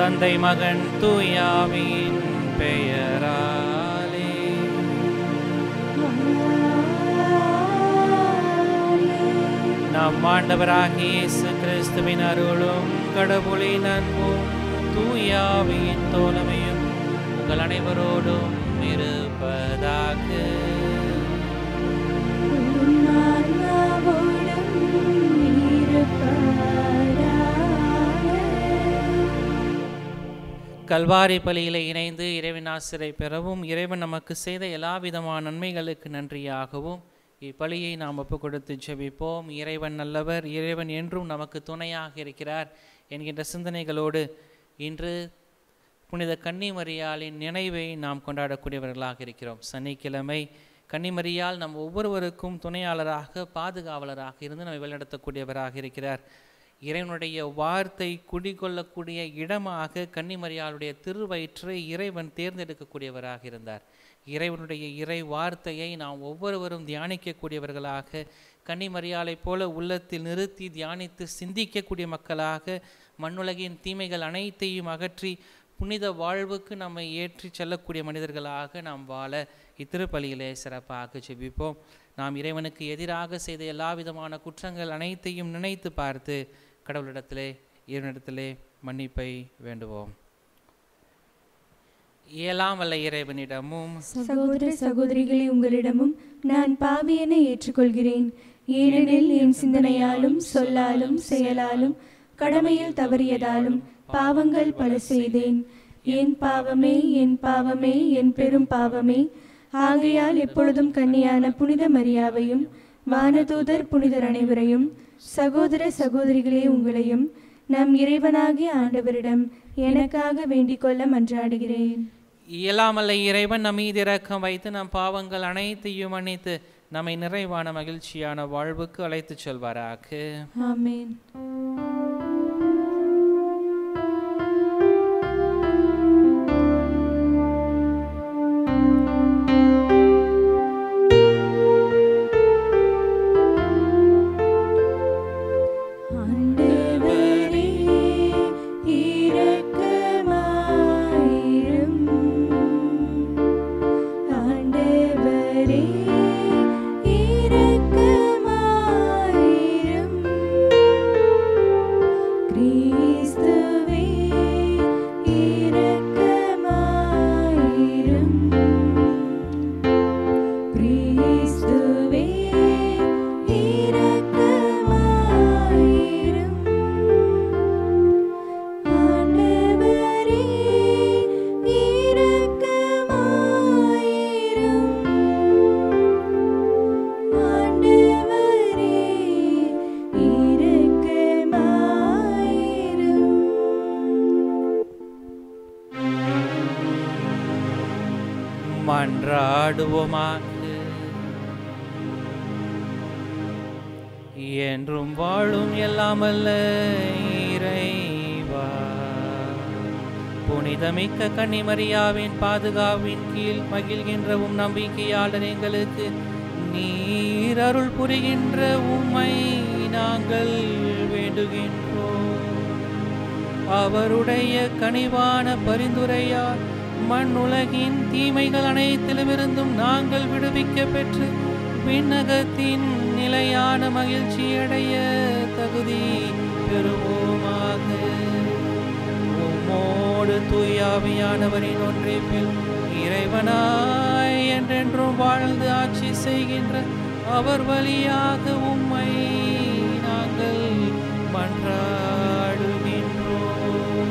தந்தை மகன் தூயாவின் பெயராலே நம் ஆண்டவராகிய இயேசு கிறிஸ்துவின் அருளும் கடவுளின் அன்பும் தூயாவின் தோழமையும் உங்கள் அனைவரோடும் இருப்பதாக கல்வாரி பலியில இணைந்து இறைவன் ஆசிரை பெறவும் இறைவன் நமக்கு செய்த எல்லா விதமான நன்மைகளுக்கு நன்றியாகவும் இப்பலியை நாம் ஒப்பு கொடுத்து ஜெபிப்போம் இறைவன் நல்லவர் இறைவன் என்றும் நமக்கு துணையாக இருக்கிறார் என்கின்ற சிந்தனைகளோடு இன்று புனித கன்னிமரியாளின் நினைவை நாம் கொண்டாடக்கூடியவர்களாக இருக்கிறோம் சனிக்கிழமை கன்னிமரியால் நம் ஒவ்வொருவருக்கும் துணையாளராக பாதுகாவலராக இருந்து நம்மை வழிநடத்தக்கூடியவராக இருக்கிறார் இறைவனுடைய வார்த்தை குடிகொள்ளக்கூடிய இடமாக கன்னிமரியாளுடைய திருவயிற்றை இறைவன் தேர்ந்தெடுக்கக்கூடியவராக இருந்தார் இறைவனுடைய இறை வார்த்தையை நாம் ஒவ்வொருவரும் தியானிக்கக்கூடியவர்களாக கன்னிமரியாளைப் போல உள்ளத்தில் நிறுத்தி தியானித்து சிந்திக்கக்கூடிய மக்களாக மண்ணுலகின் தீமைகள் அனைத்தையும் அகற்றி புனித வாழ்வுக்கு நம்மை ஏற்றி செல்லக்கூடிய மனிதர்களாக நாம் வாழ இத்திருப்பலியிலே சிறப்பாக ஜெபிப்போம் நாம் இறைவனுக்கு எதிராக செய்த எல்லா விதமான குற்றங்கள் அனைத்தையும் நினைத்து பார்த்து கடவுளிடத்திலே இறைவனிடத்திலே மன்னிப்பை வேண்டுவோம் இயலாம் வல்ல இறைவனிடமும் சகோதர சகோதரிகளே உங்களிடமும் நான் பாவியனை ஏற்றுக்கொள்கிறேன் ஏனெனில் என் சிந்தனையாலும் சொல்லாலும் செயலாலும் கடமையில் தவறியதாலும் பாவங்கள் பல செய்தேன் என் பாவமே என் பாவமே என் பெரும் பாவமே ஆகையால் எப்பொழுதும் கன்னியான புனித மரியாவையும் வானதூதர் புனிதர் அனைவரையும் சகோதர சகோதரிகளே உங்களையும் நம் இறைவனாகிய ஆண்டவரிடம் எனக்காக வேண்டிக் கொள்ள மன்றாடுகிறேன் இயலாமல்ல இறைவன் நம் மீது இரக்கம் வைத்து நம் பாவங்கள் அனைத்தையும் மன்னித்து நம்மை நிறைவான மகிழ்ச்சியான வாழ்வுக்கு அழைத்துச் செல்வாராக ஆமென் ஆண்டவரே இரக்கமாயிரும் ஆண்டவரே இரக்கமாயிரும் கிறிஸ்துவே இரக்கமாயிரும் கிறிஸ்துவே இரக்கமாயிரும் ஆண்டவரே இரக்கமாயிரும் ஆண்டவரே இரக்கமாயிரும் மன்றாடுவோமாக என்றும் வாழும் எல்லாமல்ல இறைவா புனிதமிக்க கன்னிமரியாவின் பாதுகாவின் கீழ் மகிழ்கின்றவும் நம்பிக்கையாளர் எங்களுக்கு நீர் அருள் புரிகின்ற உம்மை நாங்கள் வேண்டுகின்றோம் அவருடைய கனிவான பரிந்துரையால் மண்ணுலகின் தீமைகள் அனைத்திலுமிருந்தும் நாங்கள் விடுவிக்க பெற்று விண்ணகத்தின் நிலையான மகிழ்ச்சியடைய தகுதி பெறுவோமாக உம்மோடு தூயாவியானவரின் ஒன்றைப்பில் இறைவனாய் என்றென்றும் வாழ்ந்து ஆட்சி செய்கின்ற அவர் வழியாக உம்மை நாங்கள் மன்றாடுகின்றோம்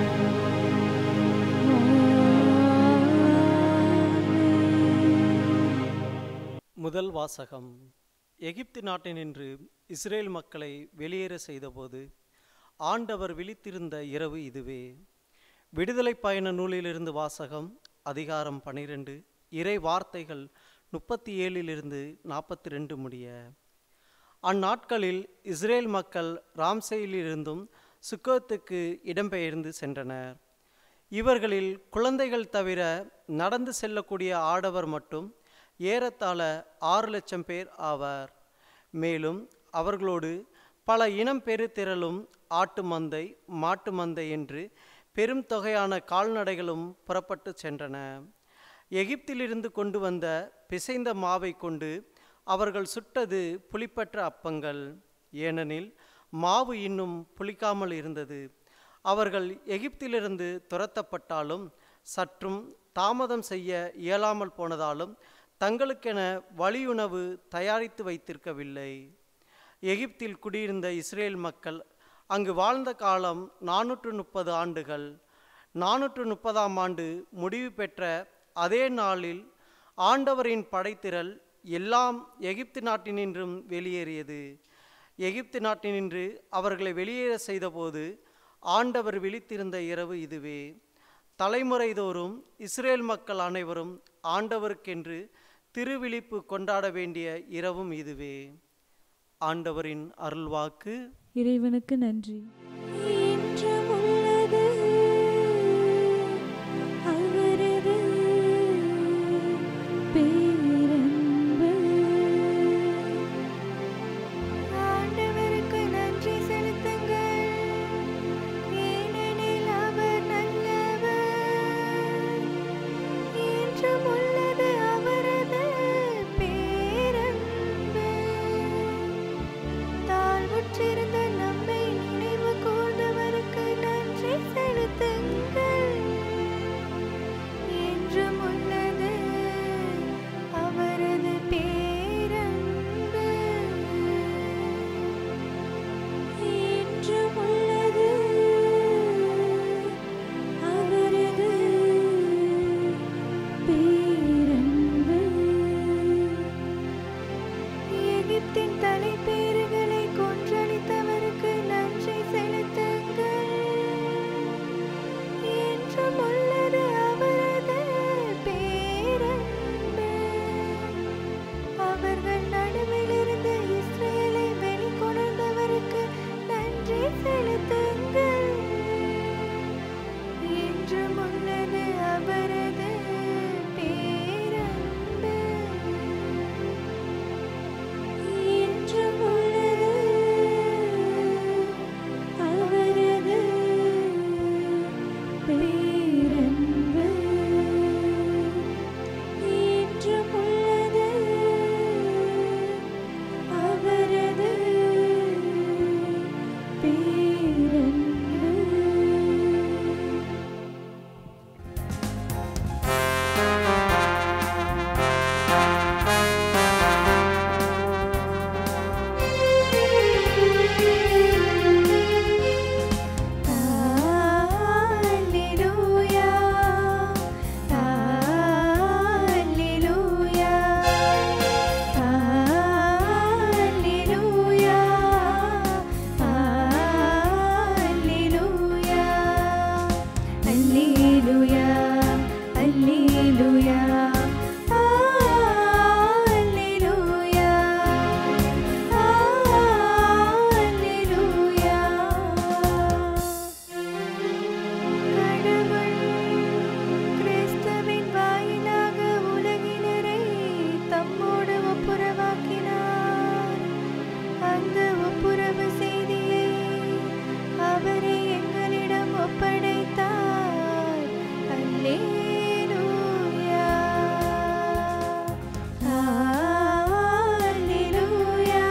முதல் வாசகம் எகிப்து நாட்டினின்று இஸ்ரேல் மக்களை வெளியேற செய்தபோது ஆண்டவர் விழித்திருந்த இரவு இதுவே விடுதலை பயண நூலிலிருந்து வாசகம் அதிகாரம் பனிரெண்டு இறை வார்த்தைகள் முப்பத்தி ஏழிலிருந்து நாற்பத்தி ரெண்டு முடிய அந்நாட்களில் இஸ்ரேல் மக்கள் ராம்சேயிலிருந்தும் சுக்கோத்துக்கு இடம்பெயர்ந்து சென்றனர் இவர்களில் குழந்தைகள் தவிர நடந்து செல்லக்கூடிய ஆடவர் மட்டும் ஏறத்தாழ ஆறு லட்சம் பேர் ஆவார் மேலும் அவர்களோடு பல இனம் பெருத்திரளும் ஆட்டு மந்தை மாட்டு மந்தை என்று பெரும் தொகையான கால்நடைகளும் புறப்பட்டு சென்றன எகிப்திலிருந்து கொண்டு வந்த பிசைந்த மாவை கொண்டு அவர்கள் சுட்டது புளிப்பற்ற அப்பங்கள் ஏனெனில் மாவு இன்னும் புளிக்காமல் இருந்தது அவர்கள் எகிப்திலிருந்து துரத்தப்பட்டாலும் சற்றும் தாமதம் செய்ய இயலாமல் போனதாலும் தங்களுக்கென வழியுணவு தயாரித்து வைத்திருக்கவில்லை எகிப்தில் குடியிருந்த இஸ்ரேல் மக்கள் அங்கு வாழ்ந்த காலம் நானூற்று முப்பது ஆண்டுகள் நானூற்று முப்பதாம் ஆண்டு முடிவு பெற்ற அதே நாளில் ஆண்டவரின் படைத்திரள் எல்லாம் எகிப்து நாட்டினின்றும் வெளியேறியது எகிப்து நாட்டினின்று அவர்களை வெளியேற செய்தபோது ஆண்டவர் விழித்திருந்த இரவு இதுவே தலைமுறை தோறும் இஸ்ரேல் மக்கள் அனைவரும் ஆண்டவருக்கென்று திருவிழிப்பு கொண்டாட வேண்டிய இரவும் இதுவே ஆண்டவரின் அருள்வாக்கு இறைவனுக்கு நன்றி என்றும் உள்ளது அவரது பேரன்பு ஆண்டவருக்கு நன்றி செலுத்துங்கள் ஏனெனில் அவர் நல்லவர் என்றும் உள்ளது அவரது பேரன்பு தாழ்வுற்றிருந்த நம்மை நினைவு கூர்ந்தவருக்கு நன்றி செலுத்துங்கள் என்றும் உள்ளது அவரது பேரன்பு என்றும் உள்ளது அவரது பேரன்பு எகிப்தின் தலைப்பேறுகளை கொன்றளித்தவருக்கு நன்றி செலுத்துங்கள் என்றும் உள்ளது அவரது பேரன்பு அவர்கள் நடுவிலிருந்து இஸ்ரேலை வெளிக்கொணர்ந்தவருக்கு நன்றி செலுத்துங்கள் என்றும் உள்ளது அவரது பேரன்பு என்றும் உள்ளது அவரது பேரன்பு என்றும் உள்ளது அவரது பேரன்பு Alleluia Alleluia Alleluia Alleluia Alleluia Alleluia கடவுள் கிறிஸ்துவின் வாயிலாக உலகினரை தம்மோடு ஒப்புரவாக்கினார் அந்த ஒப்புரவு செய்தியை அவரே எங்களிடம் ஒப்படைத்தார் அல்லேலூயா அல்லேலூயா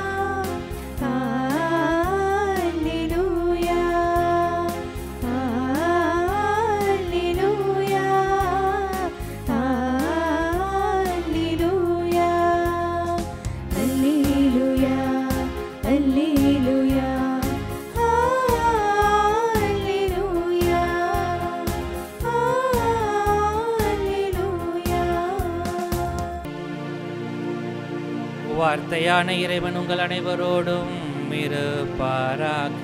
அல்லேலூயா அல்லேலூயா அல்லேலூயா அல்லேலூயா அல்லேலூயா அல்லேலூயா அல்லேலூயா வார்த்தையான இறைவன் உங்கள் அனைவரோடும் இருப்பாராக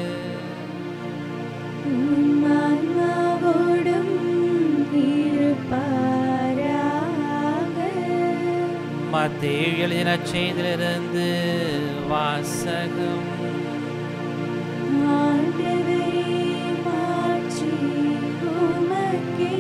உம் ஆன்மாவோடும் இருப்பாராக மத்தேயு எழுதின செய்திலிருந்து வாசகம் ஆண்டவரே மாட்சி உமக்கே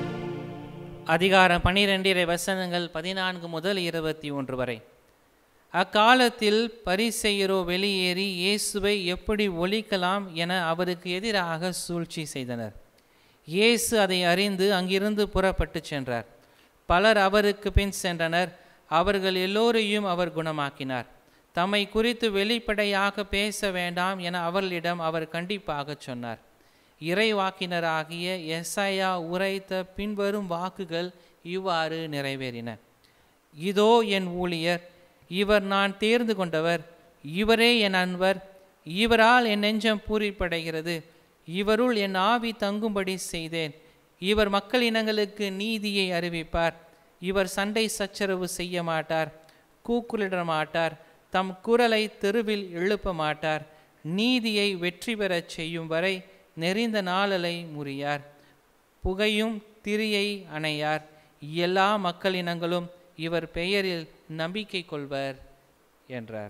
அதிகாரம் பன்னிரெண்டு இறை வசனங்கள் பதினான்கு முதல் இருபத்தி ஒன்று வரை அக்காலத்தில் பரிசெயரோ வெளியேறி இயேசுவை எப்படி ஒழிக்கலாம் என அவருக்கு எதிராக சூழ்ச்சி செய்தனர் இயேசு அதை அறிந்து அங்கிருந்து புறப்பட்டு சென்றார் பலர் அவருக்கு பின் சென்றனர் அவர்கள் எல்லோரையும் அவர் குணமாக்கினார் தம்மை குறித்து வெளிப்படையாக பேச வேண்டாம் என அவர்களிடம் அவர் கண்டிப்பாக சொன்னார் இறைவாக்கினராகிய எஸ்ஐயா உரைத்த பின்வரும் வாக்குகள் இவ்வாறு நிறைவேறின இதோ என் ஊழியர் இவர் நான் தேர்ந்து கொண்டவர் இவரே என் அன்பர் இவரால் என் நெஞ்சம் பூரிப்படைகிறது இவருள் என் ஆவி தங்கும்படி செய்தேன் இவர் மக்கள் இனங்களுக்கு நீதியை அறிவிப்பார் இவர் சண்டை சச்சரவு செய்ய மாட்டார் கூக்குலிட மாட்டார் தம் குரலை தெருவில் எழுப்ப மாட்டார் நீதியை வெற்றி பெறச் செய்யும் வரை நெறிந்த நாளலை முறியார் புகையும் திரியை அணையார் எல்லா மக்களினங்களும் இவர் பெயரில் நம்பிக்கை கொள்வர் என்றார்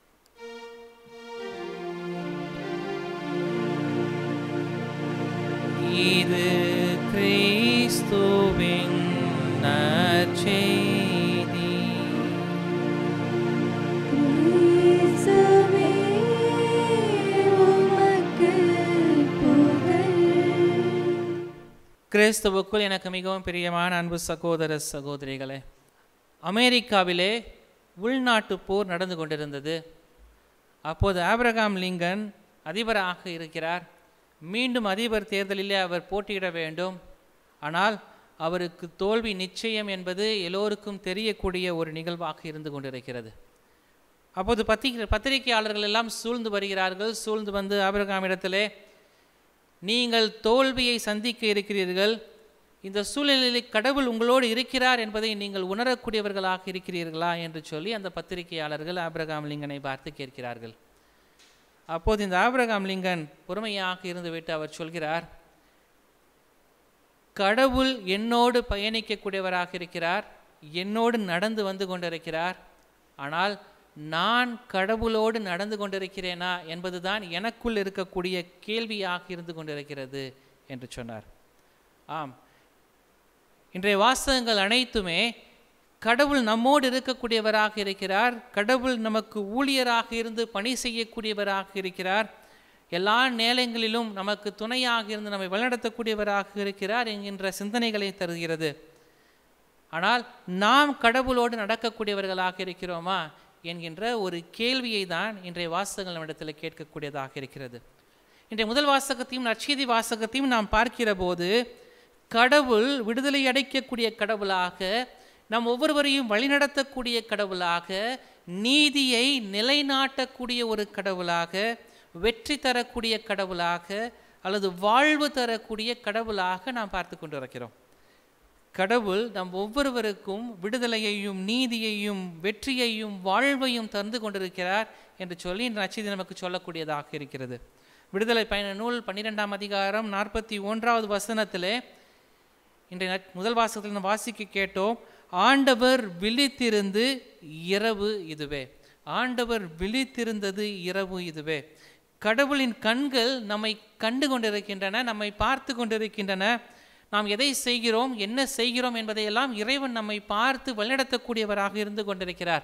இது கிறிஸ்துவின் நற்செய்தி இயேசுவே உமக்கு புகழ் கிறிஸ்துவுக்குள் எனக்கு மிகவும் பிரியமான அன்பு சகோதர சகோதரிகளே அமெரிக்காவிலே உள்நாட்டு போர் நடந்து கொண்டிருந்தது அப்போது ஆபிரகாம் லிங்கன் அதிபராக இருக்கிறார் மீண்டும் அதிபர் தேர்தலிலே அவர் போட்டியிட வேண்டும் ஆனால் அவருக்கு தோல்வி நிச்சயம் என்பது எல்லோருக்கும் தெரியக்கூடிய ஒரு நிகழ்வாக இருந்து கொண்டிருக்கிறது அப்போது பத்திரிகை பத்திரிகையாளர்கள் எல்லாம் சூழ்ந்து வருகிறார்கள் சூழ்ந்து வந்து ஆபிரகாமிடத்திலே நீங்கள் தோல்வியை சந்திக்க இருக்கிறீர்கள் இந்த சூழ்நிலையில் கடவுள் உங்களோடு இருக்கிறார் என்பதை நீங்கள் உணரக்கூடியவர்களாக இருக்கிறீர்களா என்று சொல்லி அந்த பத்திரிகையாளர்கள் ஆபிரகாம் லிங்கனை பார்த்து கேட்கிறார்கள் அப்போது இந்த ஆபிரகாம் லிங்கன் பொறுமையாக இருந்துவிட்டு அவர் சொல்கிறார் கடவுள் என்னோடு பயணிக்கக்கூடியவராக இருக்கிறார் என்னோடு நடந்து வந்து கொண்டிருக்கிறார் ஆனால் நான் கடவுளோடு நடந்து கொண்டிருக்கிறேனா என்பதுதான் எனக்குள் இருக்கக்கூடிய கேள்வியாக இருந்து கொண்டிருக்கிறது என்று சொன்னார் ஆம் இன்றைய வாசகங்கள் அனைத்துமே கடவுள் நம்மோடு இருக்கக்கூடியவராக இருக்கிறார் கடவுள் நமக்கு ஊழியராக இருந்து பணி செய்யக்கூடியவராக இருக்கிறார் எல்லா நேரங்களிலும் நமக்கு துணையாக இருந்து நம்மை வழிநடத்தக்கூடியவராக இருக்கிறார் என்கின்ற சிந்தனைகளை தருகிறது ஆனால் நாம் கடவுளோடு நடக்கக்கூடியவர்களாக இருக்கிறோமா என்கின்ற ஒரு கேள்வியை தான் இன்றைய வாசகங்கள் நம்மிடத்தில் கேட்கக்கூடியதாக இருக்கிறது இன்றைய முதல் வாசகத்தையும் நற்செய்தி வாசகத்தையும் நாம் பார்க்கிற போது கடவுள் விடுதலை அடைக்கக்கூடிய கடவுளாக நம் ஒவ்வொருவரையும் வழிநடத்தக்கூடிய கடவுளாக நீதியை நிலைநாட்டக்கூடிய ஒரு கடவுளாக வெற்றி தரக்கூடிய கடவுளாக அல்லது வாழ்வு தரக்கூடிய கடவுளாக நாம் பார்த்து கொண்டு இருக்கிறோம் கடவுள் நம் ஒவ்வொருவருக்கும் விடுதலையையும் நீதியையும் வெற்றியையும் வாழ்வையும் தந்து கொண்டிருக்கிறார் என்று சொல்லி இந்த நச்செய்தி நமக்கு சொல்லக்கூடியதாக இருக்கிறது விடுதலை பயண நூல் பன்னிரெண்டாம் அதிகாரம் நாற்பத்தி ஒன்றாவது வசனத்திலே இன்றைய நற்- முதல் வாசகத்தில் நாம் வாசிக்க கேட்டோம் ஆண்டவர் விழித்திருந்து இரவு இதுவே ஆண்டவர் விழித்திருந்தது இரவு இதுவே கடவுளின் கண்கள் நம்மை கண்டு கொண்டிருக்கின்றன நம்மை பார்த்து கொண்டிருக்கின்றன நாம் எதை செய்கிறோம் என்ன செய்கிறோம் என்பதையெல்லாம் இறைவன் நம்மை பார்த்து வழிநடத்தக்கூடியவராக இருந்து கொண்டிருக்கிறார்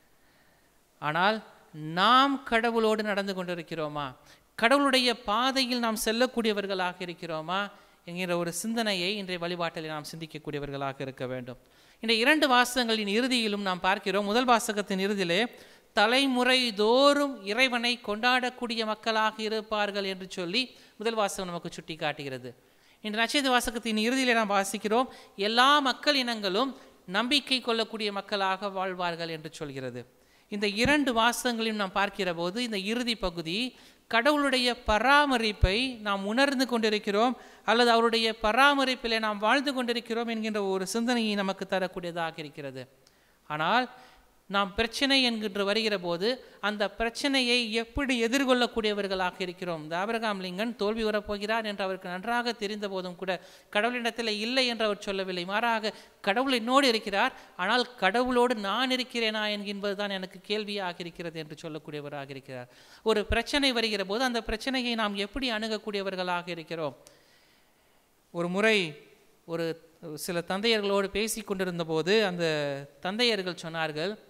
ஆனால் நாம் கடவுளோடு நடந்து கொண்டிருக்கிறோமா கடவுளுடைய பாதையில் நாம் செல்லக்கூடியவர்களாக இருக்கிறோமா என்கிற ஒரு சிந்தனையை இன்றைய வழிபாட்டில் நாம் சிந்திக்கக்கூடியவர்களாக இருக்க வேண்டும் இந்த இரண்டு வாசகங்களின் இறுதியிலும் நாம் பார்க்கிறோம் முதல் வாசகத்தின் இறுதியிலே தலைமுறை தோறும் இறைவனை கொண்டாடக்கூடிய மக்களாக இருப்பார்கள் என்று சொல்லி முதல் வாசகம் நமக்கு சுட்டி காட்டுகிறது இந்த நட்சத்திர வாசகத்தின் இறுதியிலே நாம் வாசிக்கிறோம் எல்லா மக்கள் இனங்களும் நம்பிக்கை கொள்ளக்கூடிய மக்களாக வாழ்வார்கள் என்று சொல்கிறது இந்த இரண்டு வாசகங்களையும் நாம் பார்க்கிற போது இந்த இறுதி பகுதி கடவுளுடைய பராமரிப்பை நாம் உணர்ந்து கொண்டிருக்கிறோம் அல்லது அவருடைய பராமரிப்பிலே நாம் வாழ்ந்து கொண்டிருக்கிறோம் என்கின்ற ஒரு சிந்தனையை நமக்கு தரக்கூடியதாக இருக்கிறது ஆனால் நாம் பிரச்சனை என்கின்ற வருகிற போது அந்த பிரச்சனையை எப்படி எதிர்கொள்ளக்கூடியவர்களாக இருக்கிறோம் இந்த ஆபிரகாம் லிங்கன் தோல்வி வரப்போகிறார் என்று அவருக்கு நன்றாக தெரிந்த போதும் கூட கடவுளிடத்தில் இல்லை என்று அவர் சொல்லவில்லை மாறாக கடவுள் என்னோடு இருக்கிறார் ஆனால் கடவுளோடு நான் இருக்கிறேனா என்கின்பதுதான் எனக்கு கேள்வியாக இருக்கிறது என்று சொல்லக்கூடியவராக இருக்கிறார் ஒரு பிரச்சனை வருகிற போது அந்த பிரச்சனையை நாம் எப்படி அணுகக்கூடியவர்களாக இருக்கிறோம் ஒரு முறை ஒரு சில தந்தையர்களோடு பேசி கொண்டிருந்த போது அந்த தந்தையர்கள் சொன்னார்கள்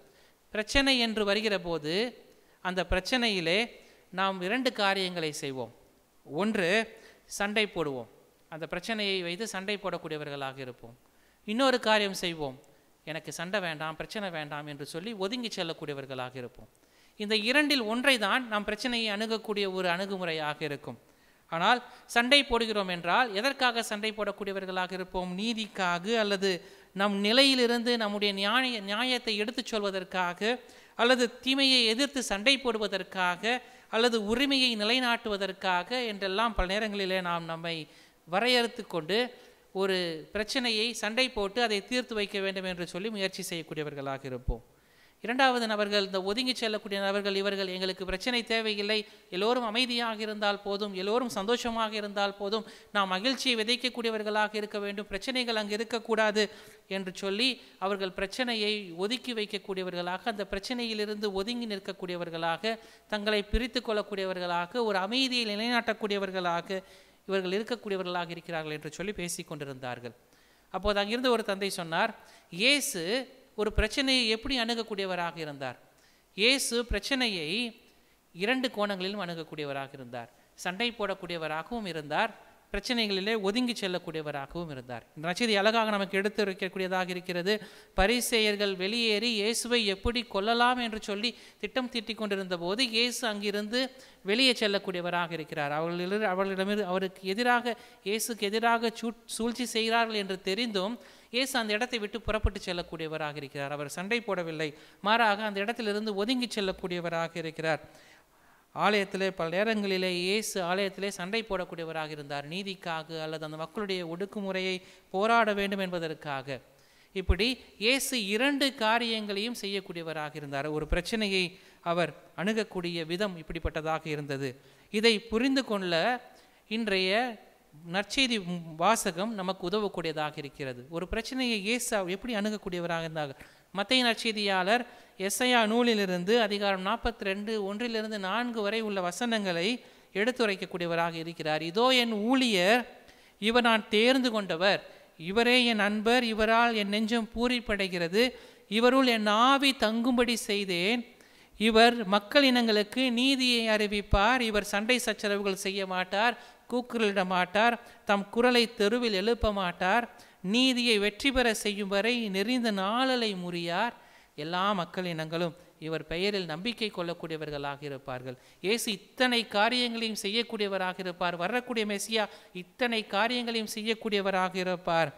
பிரச்சனை என்று வருகிற போது அந்த பிரச்சனையிலே நாம் இரண்டு காரியங்களை செய்வோம் ஒன்று சண்டை போடுவோம் அந்த பிரச்சனையை வைத்து சண்டை போடக்கூடியவர்களாக இருப்போம் இன்னொரு காரியம் செய்வோம் எனக்கு சண்டை வேண்டாம் பிரச்சனை வேண்டாம் என்று சொல்லி ஒதுங்கி செல்லக்கூடியவர்களாக இருப்போம் இந்த இரண்டில் ஒன்றை தான் நாம் பிரச்சனையை அணுகக்கூடிய ஒரு அணுகுமுறையாக இருக்கும் ஆனால் சண்டை போடுகிறோம் என்றால் எதற்காக சண்டை போடக்கூடியவர்களாக இருப்போம் நீதிக்காக அல்லது நம் நிலையிலிருந்து நம்முடைய நியாய நியாயத்தை எடுத்துச் சொல்வதற்காக அல்லது தீமையை எதிர்த்து சண்டை போடுவதற்காக அல்லது உரிமையை நிலைநாட்டுவதற்காக என்றெல்லாம் பல நேரங்களிலே நாம் நம்மை வரையறுத்து கொண்டு ஒரு பிரச்சனையை சண்டை போட்டு அதை தீர்த்து வைக்க வேண்டும் என்று சொல்லி முயற்சி செய்யக்கூடியவர்களாக இருப்போம் இரண்டாவது நபர்கள் இந்த ஒதுங்கி செல்லக்கூடிய நபர்கள் இவர்கள் எங்களுக்கு பிரச்சனை தேவையில்லை எல்லோரும் அமைதியாக இருந்தால் போதும் எல்லோரும் சந்தோஷமாக இருந்தால் போதும் நாம் மகிழ்ச்சியை விதைக்கக்கூடியவர்களாக இருக்க வேண்டும் பிரச்சனைகள் அங்கு இருக்கக்கூடாது என்று சொல்லி அவர்கள் பிரச்சனையை ஒதுக்கி வைக்கக்கூடியவர்களாக அந்த பிரச்சனையிலிருந்து ஒதுங்கி நிற்கக்கூடியவர்களாக தங்களை பிரித்து கொள்ளக்கூடியவர்களாக ஒரு அமைதியை நிலைநாட்டக்கூடியவர்களாக இவர்கள் இருக்கக்கூடியவர்களாக இருக்கிறார்கள் என்று சொல்லி பேசிக் கொண்டிருந்தார்கள் அப்போது அங்கிருந்து ஒரு தந்தை சொன்னார் இயேசு ஒரு பிரச்சனையை எப்படி அணுகக்கூடியவராக இருந்தார் இயேசு பிரச்சனையை இரண்டு கோணங்களிலும் அணுகக்கூடியவராக இருந்தார் சண்டை போடக்கூடியவராகவும் இருந்தார் பிரச்சனைகளிலே ஒதுங்கி செல்லக்கூடியவராகவும் இருந்தார் இந்த நச்செய்தி அழகாக நமக்கு எடுத்து வைக்கக்கூடியதாக இருக்கிறது பரிசேயர்கள் வெளியேறி இயேசுவை எப்படி கொல்லலாம் என்று சொல்லி திட்டம் தீட்டிக் கொண்டிருந்த போது இயேசு அங்கிருந்து வெளியே செல்லக்கூடியவராக இருக்கிறார் அவர்களிடம் அவர்களிடமிருந்து அவருக்கு எதிராக இயேசுக்கு எதிராக சூ சூழ்ச்சி செய்கிறார்கள் என்று தெரிந்தும் இயேசு அந்த இடத்தை விட்டு புறப்பட்டு செல்லக்கூடியவராக இருக்கிறார் அவர் சண்டை போடவில்லை மாறாக அந்த இடத்திலிருந்து ஒதுங்கி செல்லக்கூடியவராக இருக்கிறார் ஆலயத்திலே பல நேரங்களிலே இயேசு ஆலயத்திலே சண்டை போடக்கூடியவராக இருந்தார் நீதிக்காக அல்லது அந்த மக்களுடைய ஒடுக்குமுறையை போராட வேண்டும் என்பதற்காக இப்படி இயேசு இரண்டு காரியங்களையும் செய்யக்கூடியவராக இருந்தார் ஒரு பிரச்சனையை அவர் அணுகக்கூடிய விதம் இப்படிப்பட்டதாக இருந்தது இதை புரிந்து கொள்ள இன்றைய நற்செய்தி வாசகம் நமக்கு உதவக்கூடியதாக இருக்கிறது ஒரு பிரச்சனையை இயேசு எப்படி அணுகக்கூடியவராக இருந்தார் மத்திய நற்செய்தியாளர் எஸ்ஐயா நூலிலிருந்து அதிகாரம் நாற்பத்தி ரெண்டு ஒன்றிலிருந்து நான்கு வரை உள்ள வசனங்களை எடுத்துரைக்கக்கூடியவராக இருக்கிறார் இதோ என் ஊழியர் இவர் நான் தேர்ந்து கொண்டவர் இவரே என் அன்பர் இவரால் என் நெஞ்சம் பூரிப்படைகிறது இவருள் என் ஆவி தங்கும்படி செய்தேன் இவர் மக்கள் இனங்களுக்கு நீதியை அறிவிப்பார் இவர் சண்டை சச்சரவுகள் செய்ய மாட்டார் கூக்குரலிட மாட்டார் தம் குரலை தெருவில் எழுப்ப மாட்டார் நீதியை வெற்றி பெற செய்யும் வரை நெறிந்த நாளலை முறியார் எல்லா மக்கள் இனங்களும் இவர் பெயரில் நம்பிக்கை கொள்ளக்கூடியவர்களாக இருப்பார்கள் இயேசு இத்தனை காரியங்களையும் செய்யக்கூடியவராக இருப்பார் வரக்கூடிய மெசியா இத்தனை காரியங்களையும் செய்யக்கூடியவராக இருப்பார்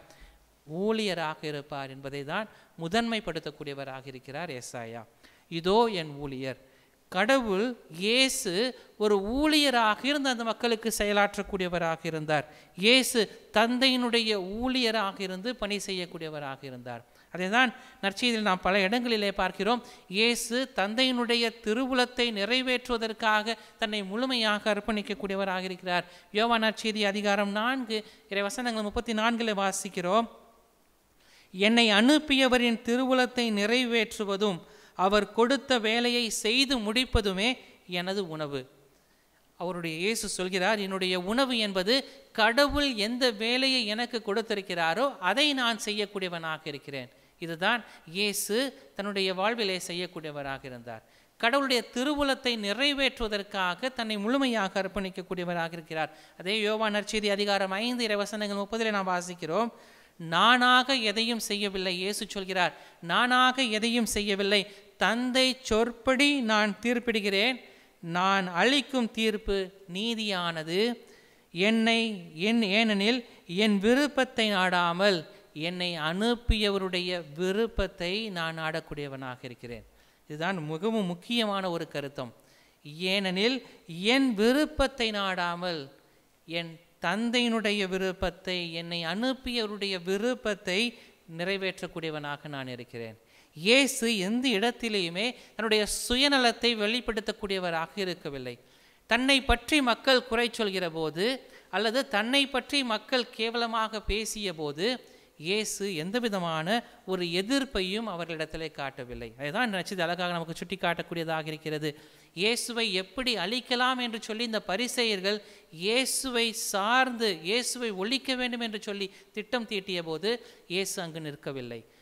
ஊழியராக இருப்பார் என்பதை தான் முதன்மைப்படுத்தக்கூடியவராக இருக்கிறார் ஏசாயா இதோ என் ஊழியர் கடவுள் இயேசு ஒரு ஊழியராக இருந்த அந்த மக்களுக்கு செயலாற்றக்கூடியவராக இருந்தார் இயேசு தந்தையினுடைய ஊழியராக இருந்து பணி செய்யக்கூடியவராக இருந்தார் அதை தான் நற்செய்தியில் நாம் பல இடங்களிலே பார்க்கிறோம் இயேசு தந்தையினுடைய திருவுளத்தை நிறைவேற்றுவதற்காக தன்னை முழுமையாக அர்ப்பணிக்கக்கூடியவராக இருக்கிறார் யோவா நற்செய்தி அதிகாரம் நான்கு இறை வசனங்கள் முப்பத்தி நான்கில் வாசிக்கிறோம் என்னை அனுப்பியவரின் திருவுளத்தை நிறைவேற்றுவதும் அவர் கொடுத்த வேலையை செய்து முடிப்பதுமே எனது உணவு அவருடைய இயேசு சொல்கிறார் என்னுடைய உணவு என்பது கடவுள் எந்த வேலையை எனக்கு கொடுத்திருக்கிறாரோ அதை நான் செய்யக்கூடியவனாக இருக்கிறேன் இதுதான் இயேசு தன்னுடைய வாழ்விலே செய்யக்கூடியவராக இருந்தார் கடவுளுடைய திருவுலத்தை நிறைவேற்றுவதற்காக தன்னை முழுமையாக அர்ப்பணிக்கக்கூடியவராக இருக்கிறார் அதே யோவா நற்செய்தி அதிகாரம் ஐந்து இறைவசனங்கள் முப்பதிலே நாம் வாசிக்கிறோம் நானாக எதையும் செய்யவில்லை இயேசு சொல்கிறார் நானாக எதையும் செய்யவில்லை தந்தை சொற்படி நான் தீர்ப்பிடுகிறேன் நான் அளிக்கும் தீர்ப்பு நீதியானது என்னை என் ஏனெனில் என் விருப்பத்தை நாடாமல் என்னை அனுப்பியவருடைய விருப்பத்தை நான் நாடக்கூடியவனாக இருக்கிறேன் இதுதான் மிகவும் முக்கியமான ஒரு கருத்தம் ஏனெனில் என் விருப்பத்தை நாடாமல் என் தந்தையினுடைய விருப்பத்தை என்னை அனுப்பியவருடைய விருப்பத்தை நிறைவேற்றக்கூடியவனாக நான் இருக்கிறேன் இயேசு எந்த இடத்திலேயுமே தன்னுடைய சுயநலத்தை வெளிப்படுத்தக்கூடியவராக இருக்கவில்லை தன்னை பற்றி மக்கள் குறை சொல்கிற போது அல்லது தன்னை பற்றி மக்கள் கேவலமாக பேசிய போது இயேசு எந்த விதமான ஒரு எதிர்ப்பையும் அவர்களிடத்திலே காட்டவில்லை அதுதான் நினச்சது அழகாக நமக்கு சுட்டி காட்டக்கூடியதாக இருக்கிறது இயேசுவை எப்படி அழிக்கலாம் என்று சொல்லி இந்த பரிசெயர்கள் இயேசுவை சார்ந்து இயேசுவை ஒழிக்க வேண்டும் என்று சொல்லி திட்டம் தீட்டிய போது இயேசு அங்கு நிற்கவில்லை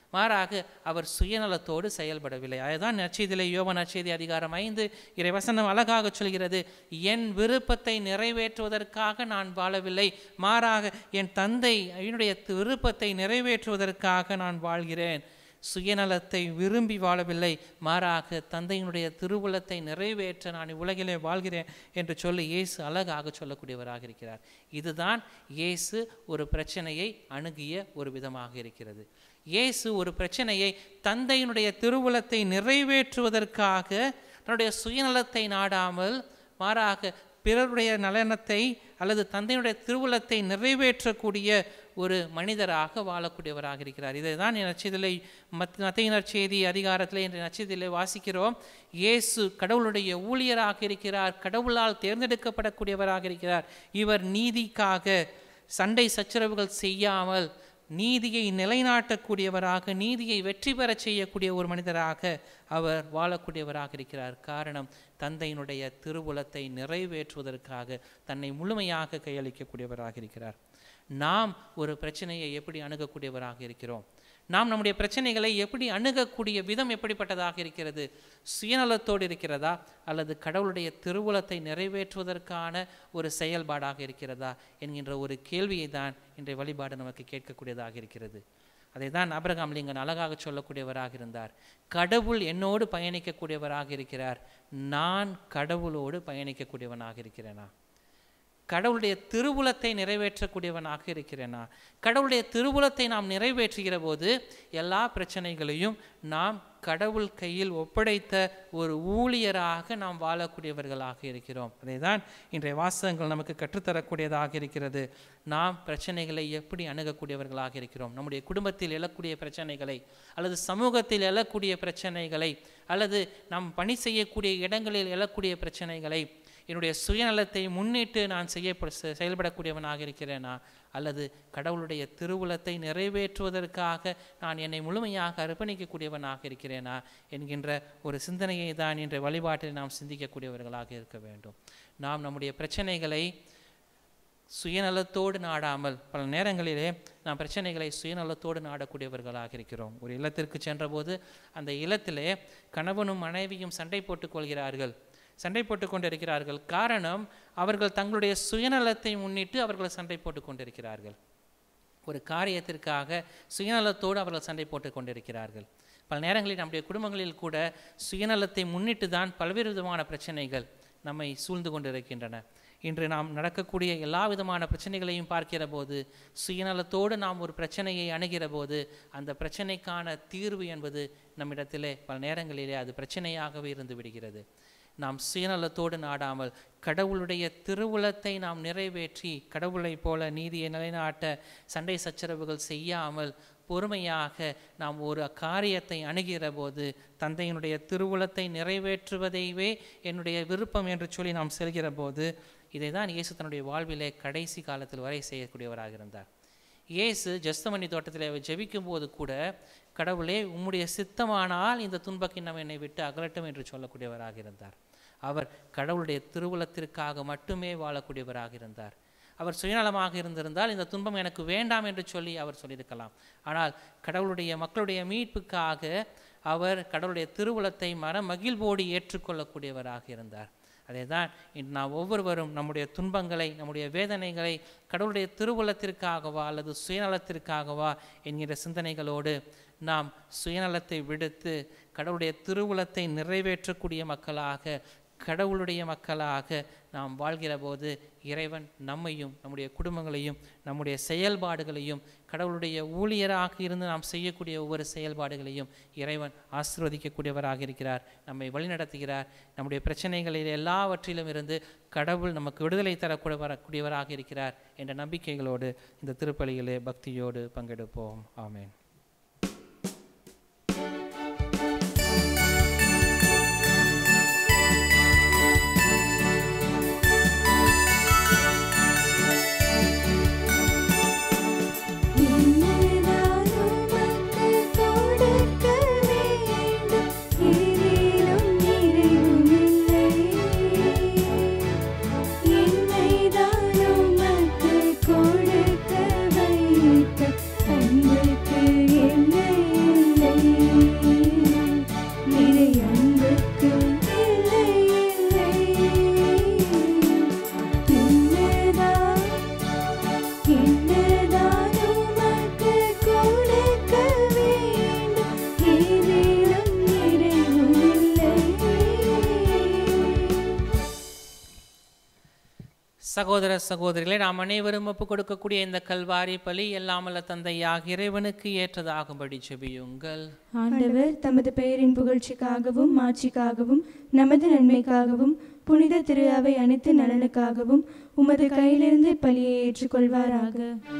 மாறாக அவர் சுயநலத்தோடு செயல்படவில்லை அதுதான் நற்செய்தியிலே யோவ நற்செய்தி அதிகாரம் ஐந்து இறைவசனம் அழகாக சொல்கிறது என் விருப்பத்தை நிறைவேற்றுவதற்காக நான் வாழவில்லை மாறாக என் தந்தை என்னுடைய விருப்பத்தை நிறைவேற்றுவதற்காக நான் வாழ்கிறேன் சுயநலத்தை விரும்பி வாழவில்லை மாறாக தந்தையினுடைய திருவுளத்தை நிறைவேற்ற நான் உலகிலே வாழ்கிறேன் என்று சொல்லி இயேசு அழகாக சொல்லக்கூடியவராக இருக்கிறார் இதுதான் இயேசு ஒரு பிரச்சனையை அணுகிய ஒரு விதமாக இருக்கிறது இயேசு ஒரு பிரச்சனையை தந்தையினுடைய திருவுளத்தை நிறைவேற்றுவதற்காக தன்னுடைய சுயநலத்தை நாடாமல் மாறாக பிறருடைய நலனத்தை அல்லது தந்தையினுடைய திருவுளத்தை நிறைவேற்றக்கூடிய ஒரு மனிதராக வாழக்கூடியவராக இருக்கிறார் இதை தான் நச்சதிலை மத் மத்திய நற்செய்தி அதிகாரத்தில் என்ற நச்சதிலை வாசிக்கிறோம் இயேசு கடவுளுடைய ஊழியராக இருக்கிறார் கடவுளால் தேர்ந்தெடுக்கப்படக்கூடியவராக இருக்கிறார் இவர் நீதிக்காக சண்டை சச்சரவுகள் செய்யாமல் நீதியை நிலைநாட்டக்கூடியவராக நீதியை வெற்றி பெறச் செய்யக்கூடிய ஒரு மனிதராக அவர் வாழக்கூடியவராக இருக்கிறார் காரணம் தந்தையினுடைய திருவுளத்தை நிறைவேற்றுவதற்காக தன்னை முழுமையாக கையளிக்கக்கூடியவராக இருக்கிறார் நாம் ஒரு பிரச்சனையை எப்படி அணுகக்கூடியவராக இருக்கிறோம் நாம் நம்முடைய பிரச்சனைகளை எப்படி அணுகக்கூடிய விதம் எப்படிப்பட்டதாக இருக்கிறது சுயநலத்தோடு இருக்கிறதா அல்லது கடவுளுடைய திருவுளத்தை நிறைவேற்றுவதற்கான ஒரு செயல்பாடாக இருக்கிறதா என்கின்ற ஒரு கேள்வியை தான் இன்றைய வழிபாடு நமக்கு கேட்கக்கூடியதாக இருக்கிறது அதை தான் அபிரகாம் லிங்கன் அழகாக சொல்லக்கூடியவராக இருந்தார் கடவுள் என்னோடு பயணிக்கக்கூடியவராக இருக்கிறார் நான் கடவுளோடு பயணிக்கக்கூடியவனாக இருக்கிறேனா கடவுளுடைய திருவுளத்தை நிறைவேற்றக்கூடியவனாக இருக்கிறேனா கடவுளுடைய திருவுளத்தை நாம் நிறைவேற்றுகிற போது எல்லா பிரச்சனைகளையும் நாம் கடவுள் கையில் ஒப்படைத்த ஒரு ஊழியராக நாம் வாழக்கூடியவர்களாக இருக்கிறோம் அதை தான் இன்றைய வாசகங்கள் நமக்கு கற்றுத்தரக்கூடியதாக இருக்கிறது நாம் பிரச்சனைகளை எப்படி அணுகக்கூடியவர்களாக இருக்கிறோம் நம்முடைய குடும்பத்தில் எழக்கூடிய பிரச்சனைகளை அல்லது சமூகத்தில் எழக்கூடிய பிரச்சனைகளை அல்லது நாம் பணி செய்யக்கூடிய இடங்களில் எழக்கூடிய பிரச்சனைகளை என்னுடைய சுயநலத்தை முன்னிட்டு நான் செய்ய செயல்படக்கூடியவனாக இருக்கிறேனா அல்லது கடவுளுடைய திருவுளத்தை நிறைவேற்றுவதற்காக நான் என்னை முழுமையாக அர்ப்பணிக்கக்கூடியவனாக இருக்கிறேனா என்கின்ற ஒரு சிந்தனையை தான் இன்றைய வழிபாட்டில் நாம் சிந்திக்கக்கூடியவர்களாக இருக்க வேண்டும் நாம் நம்முடைய பிரச்சனைகளை சுயநலத்தோடு நாடாமல் பல நேரங்களிலே நாம் பிரச்சனைகளை சுயநலத்தோடு நாடக்கூடியவர்களாக இருக்கிறோம் ஒரு இல்லத்திற்கு சென்றபோது அந்த இல்லத்திலே கணவனும் மனைவியும் சண்டை போட்டுக் கொள்கிறார்கள் சண்டை போட்டுக் கொண்டிருக்கிறார்கள் காரணம் அவர்கள் தங்களுடைய சுயநலத்தை முன்னிட்டு அவர்கள் சண்டை போட்டுக் கொண்டிருக்கிறார்கள் ஒரு காரியத்திற்காக சுயநலத்தோடு அவர்கள் சண்டை போட்டுக் கொண்டிருக்கிறார்கள் பல நேரங்களில் நம்முடைய குடும்பங்களில் கூட சுயநலத்தை முன்னிட்டு தான் பல்வேறு விதமான பிரச்சனைகள் நம்மை சூழ்ந்து கொண்டிருக்கின்றன இன்று நாம் நடக்கக்கூடிய எல்லா விதமான பிரச்சனைகளையும் பார்க்கிற போது சுயநலத்தோடு நாம் ஒரு பிரச்சனையை அணுகிற போது அந்த பிரச்சனைக்கான தீர்வு என்பது நம்மிடத்திலே பல நேரங்களிலே அது பிரச்சனையாகவே இருந்து விடுகிறது நாம் சுயநலத்தோடு நாடாமல் கடவுளுடைய திருவுளத்தை நாம் நிறைவேற்றி கடவுளைப் போல நீதியை நிலைநாட்ட சண்டை சச்சரவுகள் செய்யாமல் பொறுமையாக நாம் ஒரு காரியத்தை அணுகிற போது தந்தையினுடைய திருவுளத்தை நிறைவேற்றுவதைவே என்னுடைய விருப்பம் என்று சொல்லி நாம் செல்கிற போது இதை தான் இயேசு தன்னுடைய வாழ்விலே கடைசி காலத்தில் வரை செய்யக்கூடியவராக இருந்தார் இயேசு ஜஸ்தமணி தோட்டத்தில் அவர் ஜெபிக்கும் போது கூட கடவுளே உம்முடைய சித்தமானால் இந்த துன்பக்கிண்ணம் என்னை விட்டு அகலட்டும் என்று சொல்லக்கூடியவராக இருந்தார் அவர் கடவுளுடைய திருவுளத்திற்காக மட்டுமே வாழக்கூடியவராக இருந்தார் அவர் சுயநலமாக இருந்திருந்தால் இந்த துன்பம் எனக்கு வேண்டாம் என்று சொல்லி அவர் சொல்லியிருக்கலாம் ஆனால் கடவுளுடைய மக்களுடைய மீட்புக்காக அவர் கடவுளுடைய திருவுளத்தை மன மகிழ்வோடு ஏற்றுக்கொள்ளக்கூடியவராக இருந்தார் அதே தான் இன்று நாம் ஒவ்வொருவரும் நம்முடைய துன்பங்களை நம்முடைய வேதனைகளை கடவுளுடைய திருவுளத்திற்காகவா அல்லது சுயநலத்திற்காகவா என்கிற சிந்தனைகளோடு நாம் சுயநலத்தை விடுத்து கடவுளுடைய திருவுளத்தை நிறைவேற்றக்கூடிய மக்களாக கடவுளுடைய மக்களாக நாம் வாழ்கிற போது இறைவன் நம்மையும் நம்முடைய குடும்பங்களையும் நம்முடைய செயல்பாடுகளையும் கடவுளுடைய ஊழியராக இருந்து நாம் செய்யக்கூடிய ஒவ்வொரு செயல்பாடுகளையும் இறைவன் ஆசிர்வதிக்கக்கூடியவராக இருக்கிறார் நம்மை வழிநடத்துகிறார் நம்முடைய பிரச்சனைகளில் எல்லாவற்றிலும் இருந்து கடவுள் நமக்கு விடுதலை தரக்கூடிய வரக்கூடியவராக இருக்கிறார் என்ற நம்பிக்கைகளோடு இந்த திருப்பலியிலே பக்தியோடு பங்கெடுப்போம் ஆமேன் என்னதான் உமக்கு கொடுக்க வேண்டும் இதிலும் நிறைவுமில்லை என்னைதான் உமக்கு கொடுக்க வைத்த அன்புக்கு சகோதர சகோதரிகளே நாம் அனைவரும் ஒப்பு கொடுக்கக்கூடிய இந்த கல்வாரி பலி எல்லாமல்ல தந்தையாக இறைவனுக்கு ஏற்றதாகும்படி செபியுங்கள் ஆண்டவர் தமது பெயரின் புகழ்ச்சிக்காகவும் மாட்சிக்காகவும் நமது நன்மைக்காகவும் புனித திரு அவை அனைத்து நலனுக்காகவும் உமது கையிலிருந்து பலியை ஏற்றுக்கொள்வாராக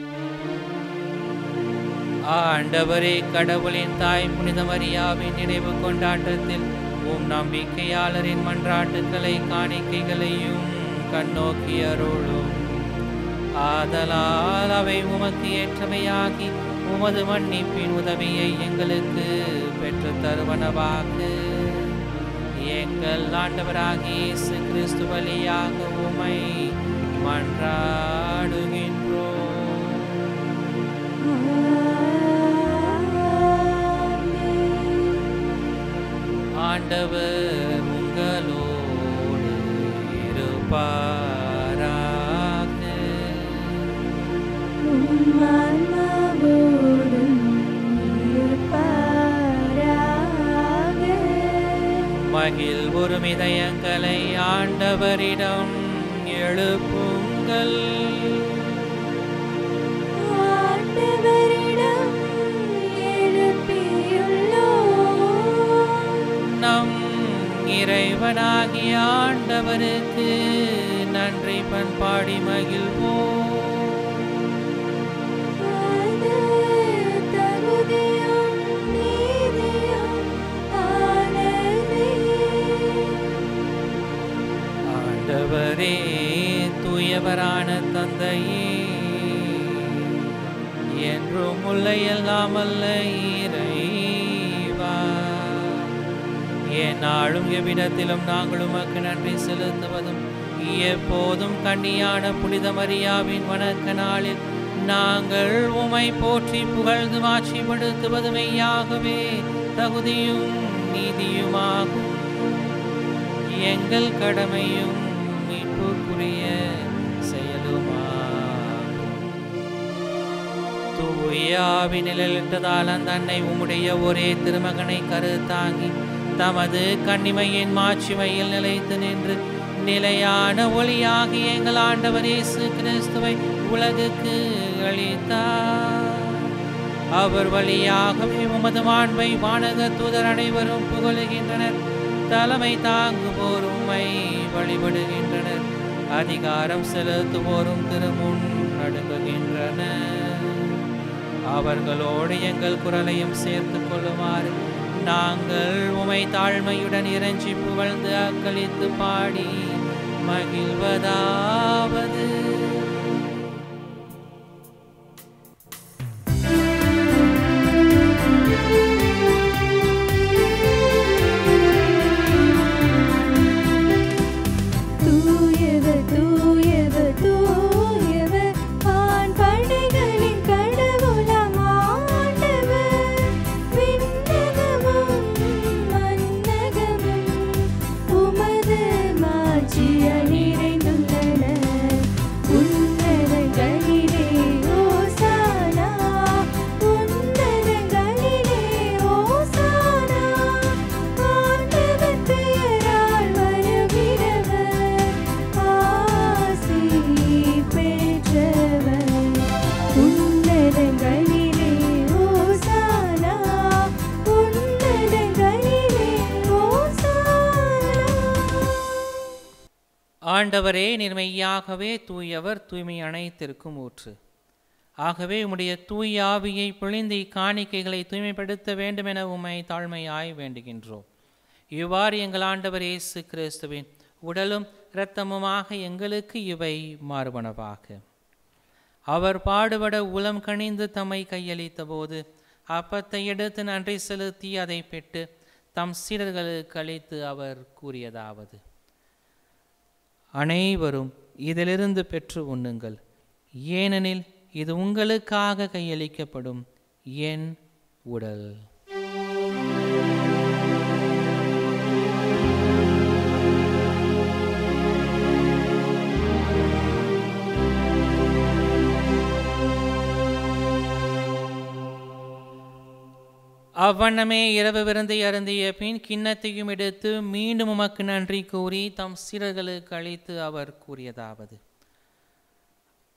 ஆண்டவரே கடவுளின் தாய் புனித மரியாவின் நினைவு கொண்டாட்டத்தில் உம் நம்பிக்கையாளரின் மன்றாட்டுக்களை காணிக்கைகளையும் கண்ணோக்கி அருளும் ஆதலால் அவை உமக்கு ஏற்றவையாகி உமது மன்னிப்பின் உதவியை எங்களுக்கு பெற்றுத் தருவனவாக எங்கள் ஆண்டவராகிய இயேசு கிறிஸ்து வழியாக உமை மன்றாடுகின்றோம் ஆண்டவர் உங்களோடு இருப்பாராக உம் ஆன்மாவோடும் இருப்பாராக. மகிழ் ஒரு இதயங்களை ஆண்டவரிடம் எழுப்புங்கள் ஆண்டவரிடம் எழுப்பியுள்ளோம். நம் இறைவனாகிய ஆண்டவருக்கு நன்றி பண்பாடி மகிழ்வோம் அது தகுதியும் நீதியும் ஆனதே. ஆண்டவரே தூயவரான தந்தையே என்றும் உள்ள எல்லாமல்ல இறைவா என்னாலும் எவ்விடத்திலும் நாங்கள் உமக்கு நன்றி செலுத்துவதும் எப்போதும் கண்ணியான புனித மரியாவின் வணக்க நாளில் நாங்கள் உமை போற்றி புகழ்ந்து மாட்சிப்படுத்துவது மெய்யாகவே தகுதியும் நீதியுமாகும் எங்கள் கடமையும் மீட்புக்குரிய செயலுமாகும் தூயாவி நிழலிட்டதால் அந்த அன்னை உம்முடைய ஒரே திருமகனை கருத்தாங்கி தமது கன்னிமையின் மாட்சிமையில் நிலைத்து நின்று நிலையான ஒளியாகி எங்கள் ஆண்டவர் இயேசு கிறிஸ்துவை உலகுக்கு அளித்தார் அவர் வழியாகவே உமது மாண்பை வானக தூதர் அனைவரும் புகழுகின்றனர் தலைமை தாங்குவோர் உம்மை வழிபடுகின்றனர் அதிகாரம் செலுத்துவோரும் திருமுன் நடுங்குகின்றனர் அவர்களோடு எங்கள் குரலையும் சேர்த்து கொள்ளுமாறு நாங்கள் உமை தாழ்மையுடன் இறைஞ்சி புகழ்ந்து அக்களித்து பாடி மகிழ்வதாவது தூயவர் தூயவர் தூயவர் வான் படைகளின் கடவுளாம் ஆண்டவர் விண்ணகமும் மண்ணகமும் உமது மாட்சியால் நிறைந்துள்ளன உன்னதங்களிலே ஓசானா உன்னதங்களிலே ஓசானா ஆண்டவர் பெயரால் வருகிறவர் ஆசி பெற்றவர் உன்னதங்களிலே ஓசானா உன்னதங்களிலே ஓசானா ஆண்டவரே நிர்மையாகவே தூயவர் தூய்மை அனைத்திற்கும் ஊற்று ஆகவே உம்முடைய தூய ஆவியை பொழிந்து இக்காணிக்கைகளை தூய்மைப்படுத்த வேண்டும் என உம்மை தாழ்மையாய் வேண்டுகின்றோம் இவ்வாறு எங்கள் ஆண்டவர் இயேசு கிறிஸ்துவின் உடலும் இரத்தமுமாக எங்களுக்கு இவை மாறுபனவாக அவர் பாடுபட உளம் கனிந்து தம்மை கையளித்த போது அப்பத்தை எடுத்து நன்றி செலுத்தி அதை பெற்று தம் சீடர்களுக்கு அளித்து அவர் கூறியதாவது அனைவரும் இதிலிருந்து பெற்று உண்ணுங்கள் ஏனெனில் இது உங்களுக்காக கையளிக்கப்படும் என் உடல் அவ்வண்ணமே இரவு விருந்தை அருந்திய பின் கிண்ணத்தையும் எடுத்து மீண்டும் உமக்கு நன்றி கூறி தம் சீடர்களுக்கு அளித்து அவர் கூறியதாவது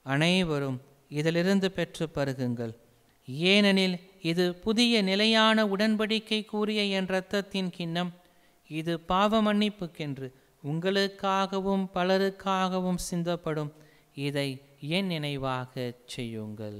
அனைவரும் இதிலிருந்து பெற்று பருகுங்கள் ஏனெனில் இது புதிய நிலையான உடன்படிக்கை கூறிய என் இரத்தத்தின் கிண்ணம் இது பாவ மன்னிப்புக்கென்று உங்களுக்காகவும் பலருக்காகவும் சிந்தப்படும் இதை என் நினைவாகச் செய்யுங்கள்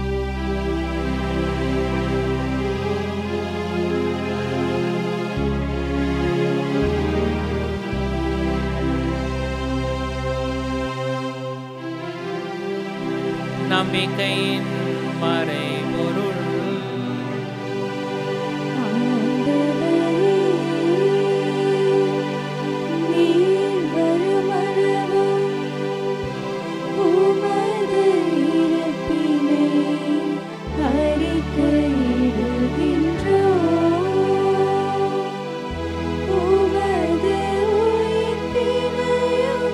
நம்பிக்கையின் மறைபொருள் நீர் வருமளவும் உமது இறப்பினை அறிக்கையிடுகின்றோம். உமது உயிர்ப்பினையும்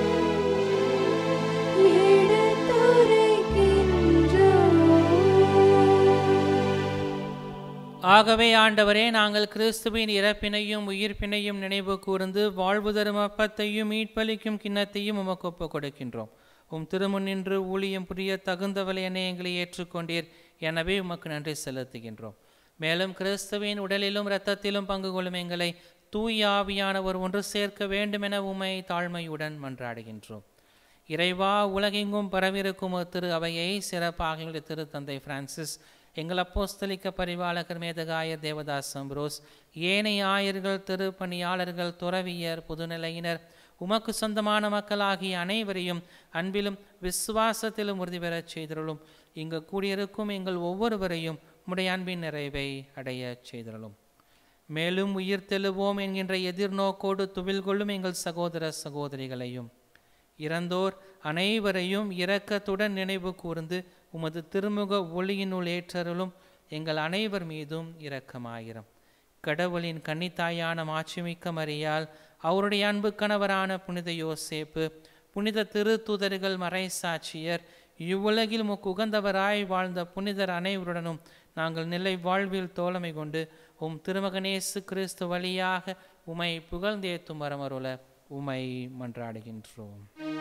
எடுத்துரைக்கின்றோம். ஆகவே ஆண்டவரே நாங்கள் கிறிஸ்துவின் இறப்பினையும் உயிர்ப்பினையும் நினைவு கூர்ந்து வாழ்வு தரும் அப்பத்தையும் மீட்பளிக்கும் கிண்ணத்தையும் உமக்கு ஒப்புக் கொடுக்கின்றோம் உம் திருமுன் நின்று ஊழியம் புரிய தகுந்தவளை என எங்களை ஏற்றுக்கொண்டீர் எனவே உமக்கு நன்றி செலுத்துகின்றோம் மேலும் கிறிஸ்துவின் உடலிலும் இரத்தத்திலும் பங்கு கொள்ளும் எங்களை தூய ஆவியானவர் ஒன்று சேர்க்க வேண்டுமென உமை தாழ்மையுடன் மன்றாடுகின்றோம் இறைவா உலகெங்கும் பரவிருக்கும் ஒரு திரு அவையை சிறப்பாக எங்களுடைய திருத்தந்தை பிரான்சிஸ் எங்கள் அப்போஸ்தலிக்க பரிபாலகர் மேதகாயர் தேவதாஸ் அம்ப்ரோஸ் ஏனைய ஆயர்கள் திருப்பணியாளர்கள் துறவியர் புதுநிலையினர் உமக்கு சொந்தமான மக்களாகிய அனைவரையும் அன்பிலும் விசுவாசத்திலும் உறுதி பெறச் செய்தருளும் இங்கு கூடியிருக்கும் எங்கள் ஒவ்வொருவரையும் உம்முடைய அன்பின் நிறைவை அடையச் செய்தருளும் மேலும் உயிர் தெழுவோம் என்கின்ற எதிர்நோக்கோடு துவில் கொள்ளும் எங்கள் சகோதர சகோதரிகளையும் இறந்தோர் அனைவரையும் இரக்கத்துடன் நினைவு கூர்ந்து உமது திருமுக ஒளியினுள் ஏற்றருளும் எங்கள் அனைவர் மீதும் இரக்கமாயிரம் கடவுளின் கன்னித்தாயான மாட்சிமிக்க மரியால் அவருடைய அன்பு கணவரான புனித யோசேப்பு புனித திருத்துதர்கள் மறைசாட்சியர் இவ்வுலகில் முக்கு உகந்தவராய் வாழ்ந்த புனிதர் அனைவருடனும் நாங்கள் நிலை வாழ்வில் தோழமை கொண்டு உம் திருமகனேசு கிறிஸ்து வழியாக உமை புகழ்ந்தேத்தும் வரமருள உமை மன்றாடுகின்றோம்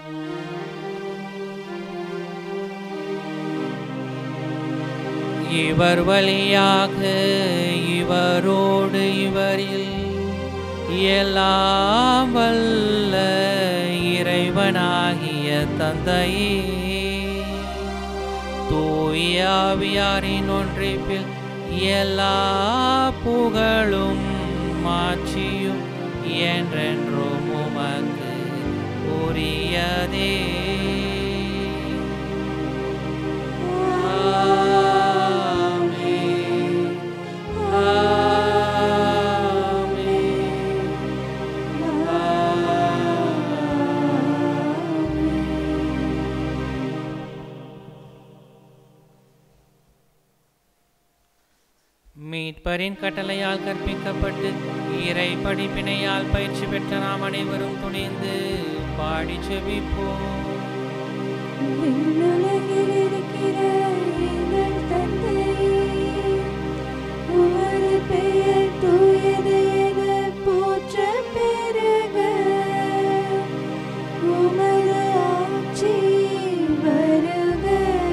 இவர் வழியாக இவரோடு இவரில் எல்லாம் வல்ல இறைவனாகிய தந்தையே தூயாவியாரின் ஒன்றிப்பில் எல்லா புகழும் மாட்சியும் என்றென்றும் உமக்கு உரியதே ஆமென். ஆமென். மீட்பரின் கட்டளையால் கற்பிக்கப்பட்டு இறை படிப்பினையால் பயிற்சி பெற்ற நாம் அனைவரும் துணிந்து பாடி செவிப்போம் விண்ணுலகில் இருக்கிற எங்கள் தந்தையே, உமது பெயர் தூயது என போற்றப் பெறுக. உமது ஆட்சி வருக.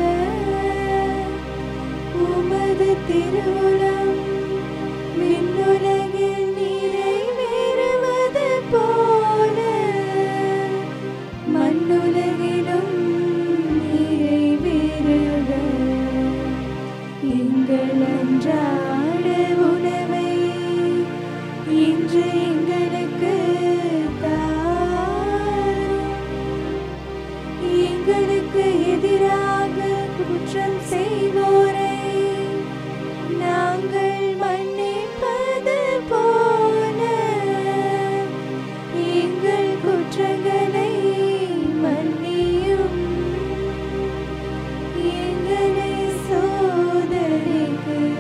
உமது திருவுளம் விண்ணுலகில் நிறைவேறுவது போல மண்ணுலகிலும் நிறைவேறுக எங்கள் அன்றாட உணவை இன்று எங்களுக்கு தாரும் எங்களுக்கு எதிராக குற்றம் செய்வோரை நாங்கள் மன்னிப்பது போல எங்கள் குற்றங்களை மன்னியும் எங்களை சோதனைக்கு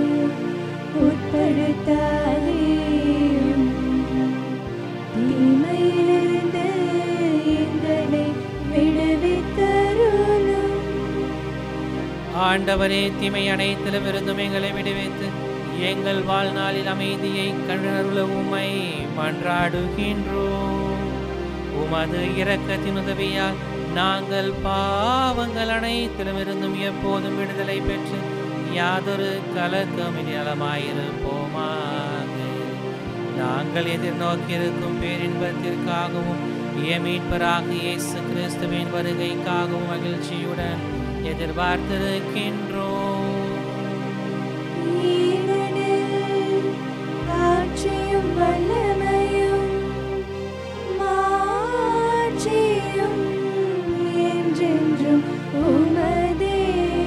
உட்படுத்தாதேயும் தீமையிலிருந்து எங்களை விடுவித்தருளும் ஆண்டவரே தீமை அனைத்திலும் இருந்தும் எங்களை விடுவித்து எங்கள் வாழ்நாளில் அமைதியை கண்டருள உமை மன்றாடுகின்றோம் உமது இரக்கத்தின் உதவியால் நாங்கள் பாவங்கள் அனைத்திலுமிருந்தும் எப்போதும் விடுதலை பெற்று யாதொரு கலக்கமின்றி நலமாயிருப்போமாக நாங்கள் எதிர்நோக்கியிருக்கும் பேரின்பத்திற்காகவும் மீட்பராக இயேசு கிறிஸ்துவின் வருகைக்காகவும் மகிழ்ச்சியுடன் எதிர்பார்த்திருக்கின்றோம் ஏனெனில் ஆட்சியும் வல்லமையும் மாட்சியும் என்றென்றும் உமதே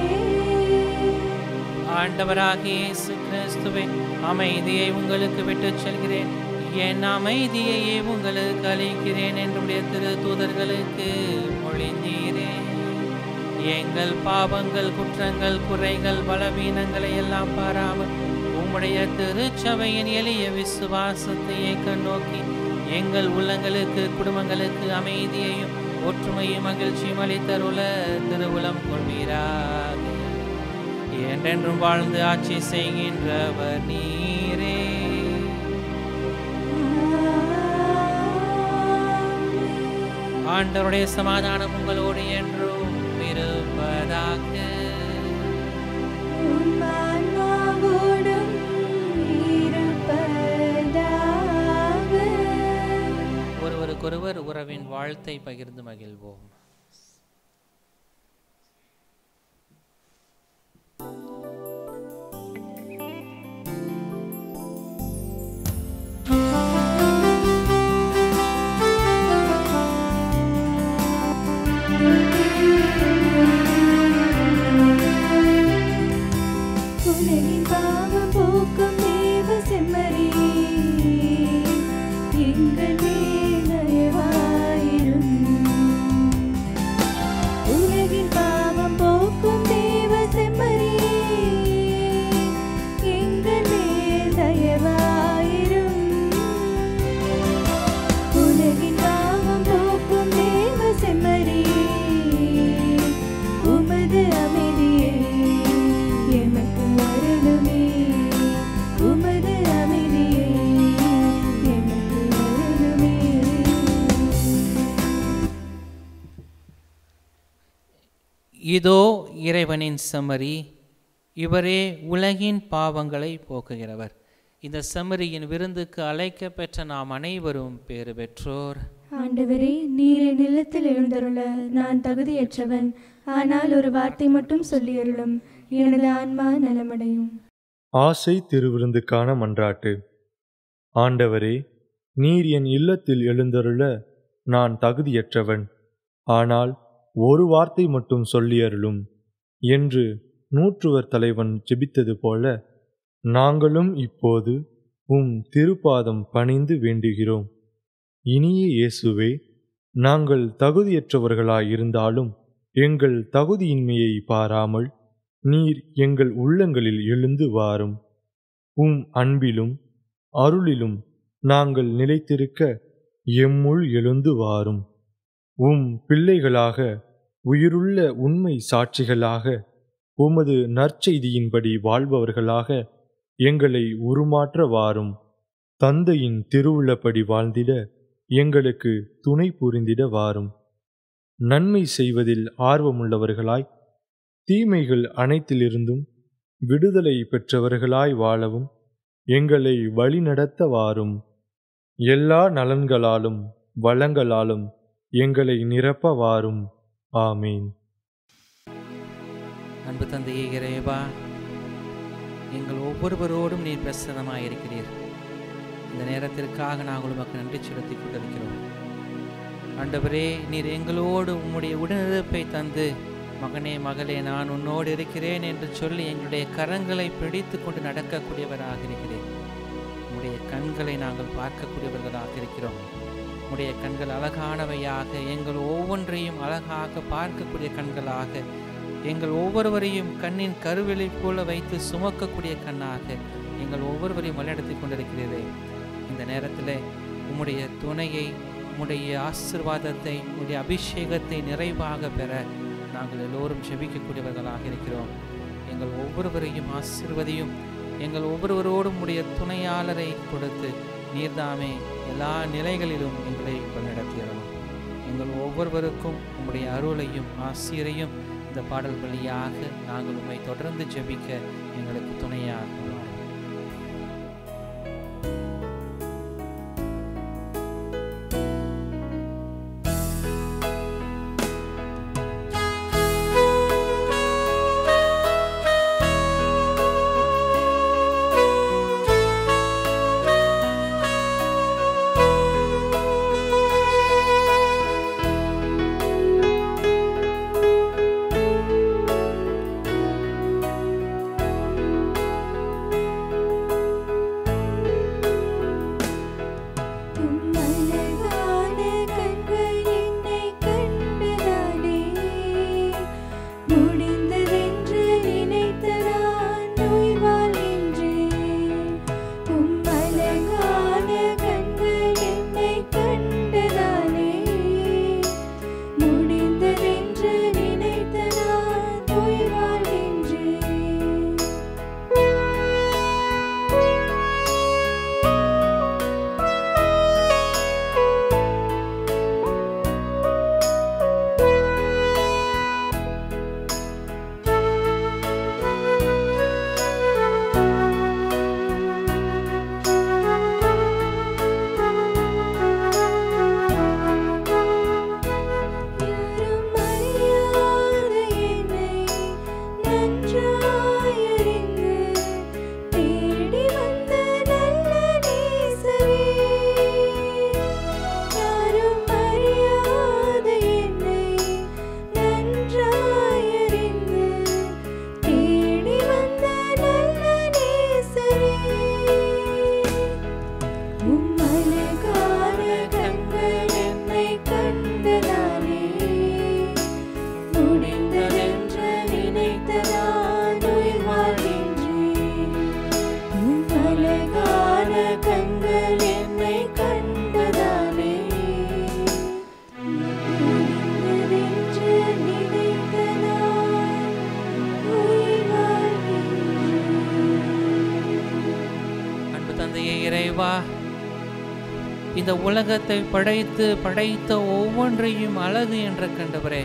ஆண்டவராகிய இயேசு கிறிஸ்துவே அமைதியை உங்களுக்கு விட்டுச் செல்கிறேன் என் அமைதியையே உங்களுக்கு அளிக்கிறேன் என்னுடைய திரு தூதர்களுக்கு மொழிந்தீரே எங்கள் பாவங்கள் குற்றங்கள் குறைகள் பலவீனங்களை எல்லாம் பாராமல் உம்முடைய திருச்சபையின் எளிய விசுவாசத்தையே கண்ணோக்கி எங்கள் உள்ளங்களுக்கு குடும்பங்களுக்கு அமைதியையும் ஒற்றுமையும் மகிழ்ச்சியும் அளித்தருள திருவுளம் கொள்வீராக என்றென்றும் வாழ்ந்து ஆட்சி செய்கின்றவர் நீரே ஆண்டவருடைய சமாதானம் உங்களோடு என்றும் இருப்பதாக உம் ஆன்மாவோடும் இருப்பதாக ஒருவருக்கொருவர் உறவின் வாழ்த்தை பகிர்ந்து மகிழ்வோம் உலகின் பாவம் போக்கும் தேவ செம்மறியே, எங்கள் மேல் தயவாயிரும். உலகின் பாவம் போக்கும் தேவ செம்மறியே, எங்கள் மேல் தயவாயிரும். உலகின் பாவம் போக்கும் தேவ செம்மறியே, உமது அமைதியை எமக்கு அருளுமே உமது அமைதியை எமக்கு அருளுமே இதோ இறைவனின் சமரி இவரே உலகின் பாவங்களை போக்குகிறவர் இந்த சமரியின் விருந்துக்கு அழைக்கப்பெற்ற நாம் அனைவரும் பேறு பெற்றோர் ஆண்டவரே நீர் என் இல்லத்தில் எழுந்தருள நான் தகுதியற்றவன் ஆனால் ஒரு வார்த்தை மட்டும் சொல்லியருளும் எனது ஆன்மா நலமடையும் ஆசை திருவிருந்துக்கான மன்றாட்டு ஆண்டவரே நீர் என் இல்லத்தில் எழுந்தருள நான் தகுதியற்றவன் ஆனால் ஒரு வார்த்தை மட்டும் சொல்லியருளும் என்று நூற்றுவர் தலைவன் ஜெபித்தது போல நாங்களும் இப்போது உம் திருப்பாதம் பணிந்து வேண்டுகிறோம் இனிய இயேசுவே நாங்கள் தகுதியற்றவர்களாயிருந்தாலும் எங்கள் தகுதியின்மையை பாராமல் நீர் எங்கள் உள்ளங்களில் எழுந்து வாரும் உம் அன்பிலும் அருளிலும் நாங்கள் நிலைத்திருக்க எம்முள் எழுந்து வாரும் உம் பிள்ளைகளாக உயிருள்ள உண்மை சாட்சிகளாக உமது நற்செய்தியின்படி வாழ்பவர்களாக எங்களை உருமாற்ற வாரும் தந்தையின் திருவுள்ளப்படி வாழ்ந்திட எங்களுக்கு துணை புரிந்திட வாரும் நன்மை செய்வதில் ஆர்வமுள்ளவர்களாய் தீமைகள் அனைத்திலிருந்தும் விடுதலை பெற்றவர்களாய் வாழவும் எங்களை வழிநடத்த வாரும் எல்லா நலன்களாலும் வளங்களாலும் எங்களை நிரப்ப வாரும் ஆமீன் அன்பு தந்தையே இறைவா எங்கள் ஒவ்வொருவரோடும் நீர் பிரசன்னமாக இருக்கிறீர் இந்த நேரத்திற்காக நாங்கள் உமக்கு நன்றி செலுத்திக் கொண்டிருக்கிறோம் ஆண்டவரே நீர் எங்களோடு உம்முடைய உடனிருப்பை தந்து மகனே மகளே நான் உன்னோடு இருக்கிறேன் என்று சொல்லி எங்களுடைய கரங்களை பிடித்து கொண்டு நடக்கக்கூடியவராக இருக்கிறேன் உம்முடைய கண்களை நாங்கள் பார்க்கக்கூடியவர்களாக இருக்கிறோம் உம்முடைய கண்கள் அழகானவையாக எங்கள் ஒவ்வொன்றையும் அழகாக பார்க்கக்கூடிய கண்களாக எங்கள் ஒவ்வொருவரையும் கண்ணின் கருவிலை போல வைத்து சுமக்கக்கூடிய கண்ணாக எங்கள் ஒவ்வொருவரையும் வழிநடத்தி கொண்டிருக்கிறீரே இந்த நேரத்தில் உம்முடைய துணையை உம்முடைய ஆசிர்வாதத்தை உம்முடைய அபிஷேகத்தை நிறைவாக பெற நாங்கள் எல்லோரும் ஜெபிக்கக்கூடியவர்களாக இருக்கிறோம் எங்கள் ஒவ்வொருவரையும் ஆசிர்வதியும் எங்கள் ஒவ்வொருவரோடும் உடைய துணையாளரை கொடுத்து நீர்தாமே எல்லா நிலைகளிலும் எங்களை வழிநடத்தியறணும் எங்கள் ஒவ்வொருவருக்கும் உம்முடைய அருளையும் ஆசிரியரையும் இந்த பாடல் வழியாக நாங்கள் உம்மை தொடர்ந்து ஜெபிக்க எங்களுக்கு துணையாக வாரும். உம்மழகான கண்கள் என்னை கண்டதாலே முடிந்ததென்று நினைத்த நான் உயிர் வாழ்கின்றேன் உம்மழகான கண்கள் என்னை கண்டதாலே முடிந்ததென்று நினைத்த நான் உயிர் வாழ்கின்றேன் யாரும் அறியாத என்னை நன்றாயறிந்து தேடி வந்த நல்ல நேசரே யாரும் அறியாத என்னை நன்றாயறிந்து தேடி வந்த நல்ல நேசரே உம்மழகான கண்கள் என்னை கண்டதாலே முடிந்ததென்று நினைத்த நான் உயிர் வாழ்கின்றேன் உம்மழகான கண்கள் என்னை கண்டதாலே முடிந்ததென்று நினைத்த நான் உயிர் வாழ்கின்றேன் அன்பு தந்தையே இறைவா இந்த உலகத்தை படைத்து படைத்த ஒவ்வொன்றையும் அழகு என்று கண்டவரே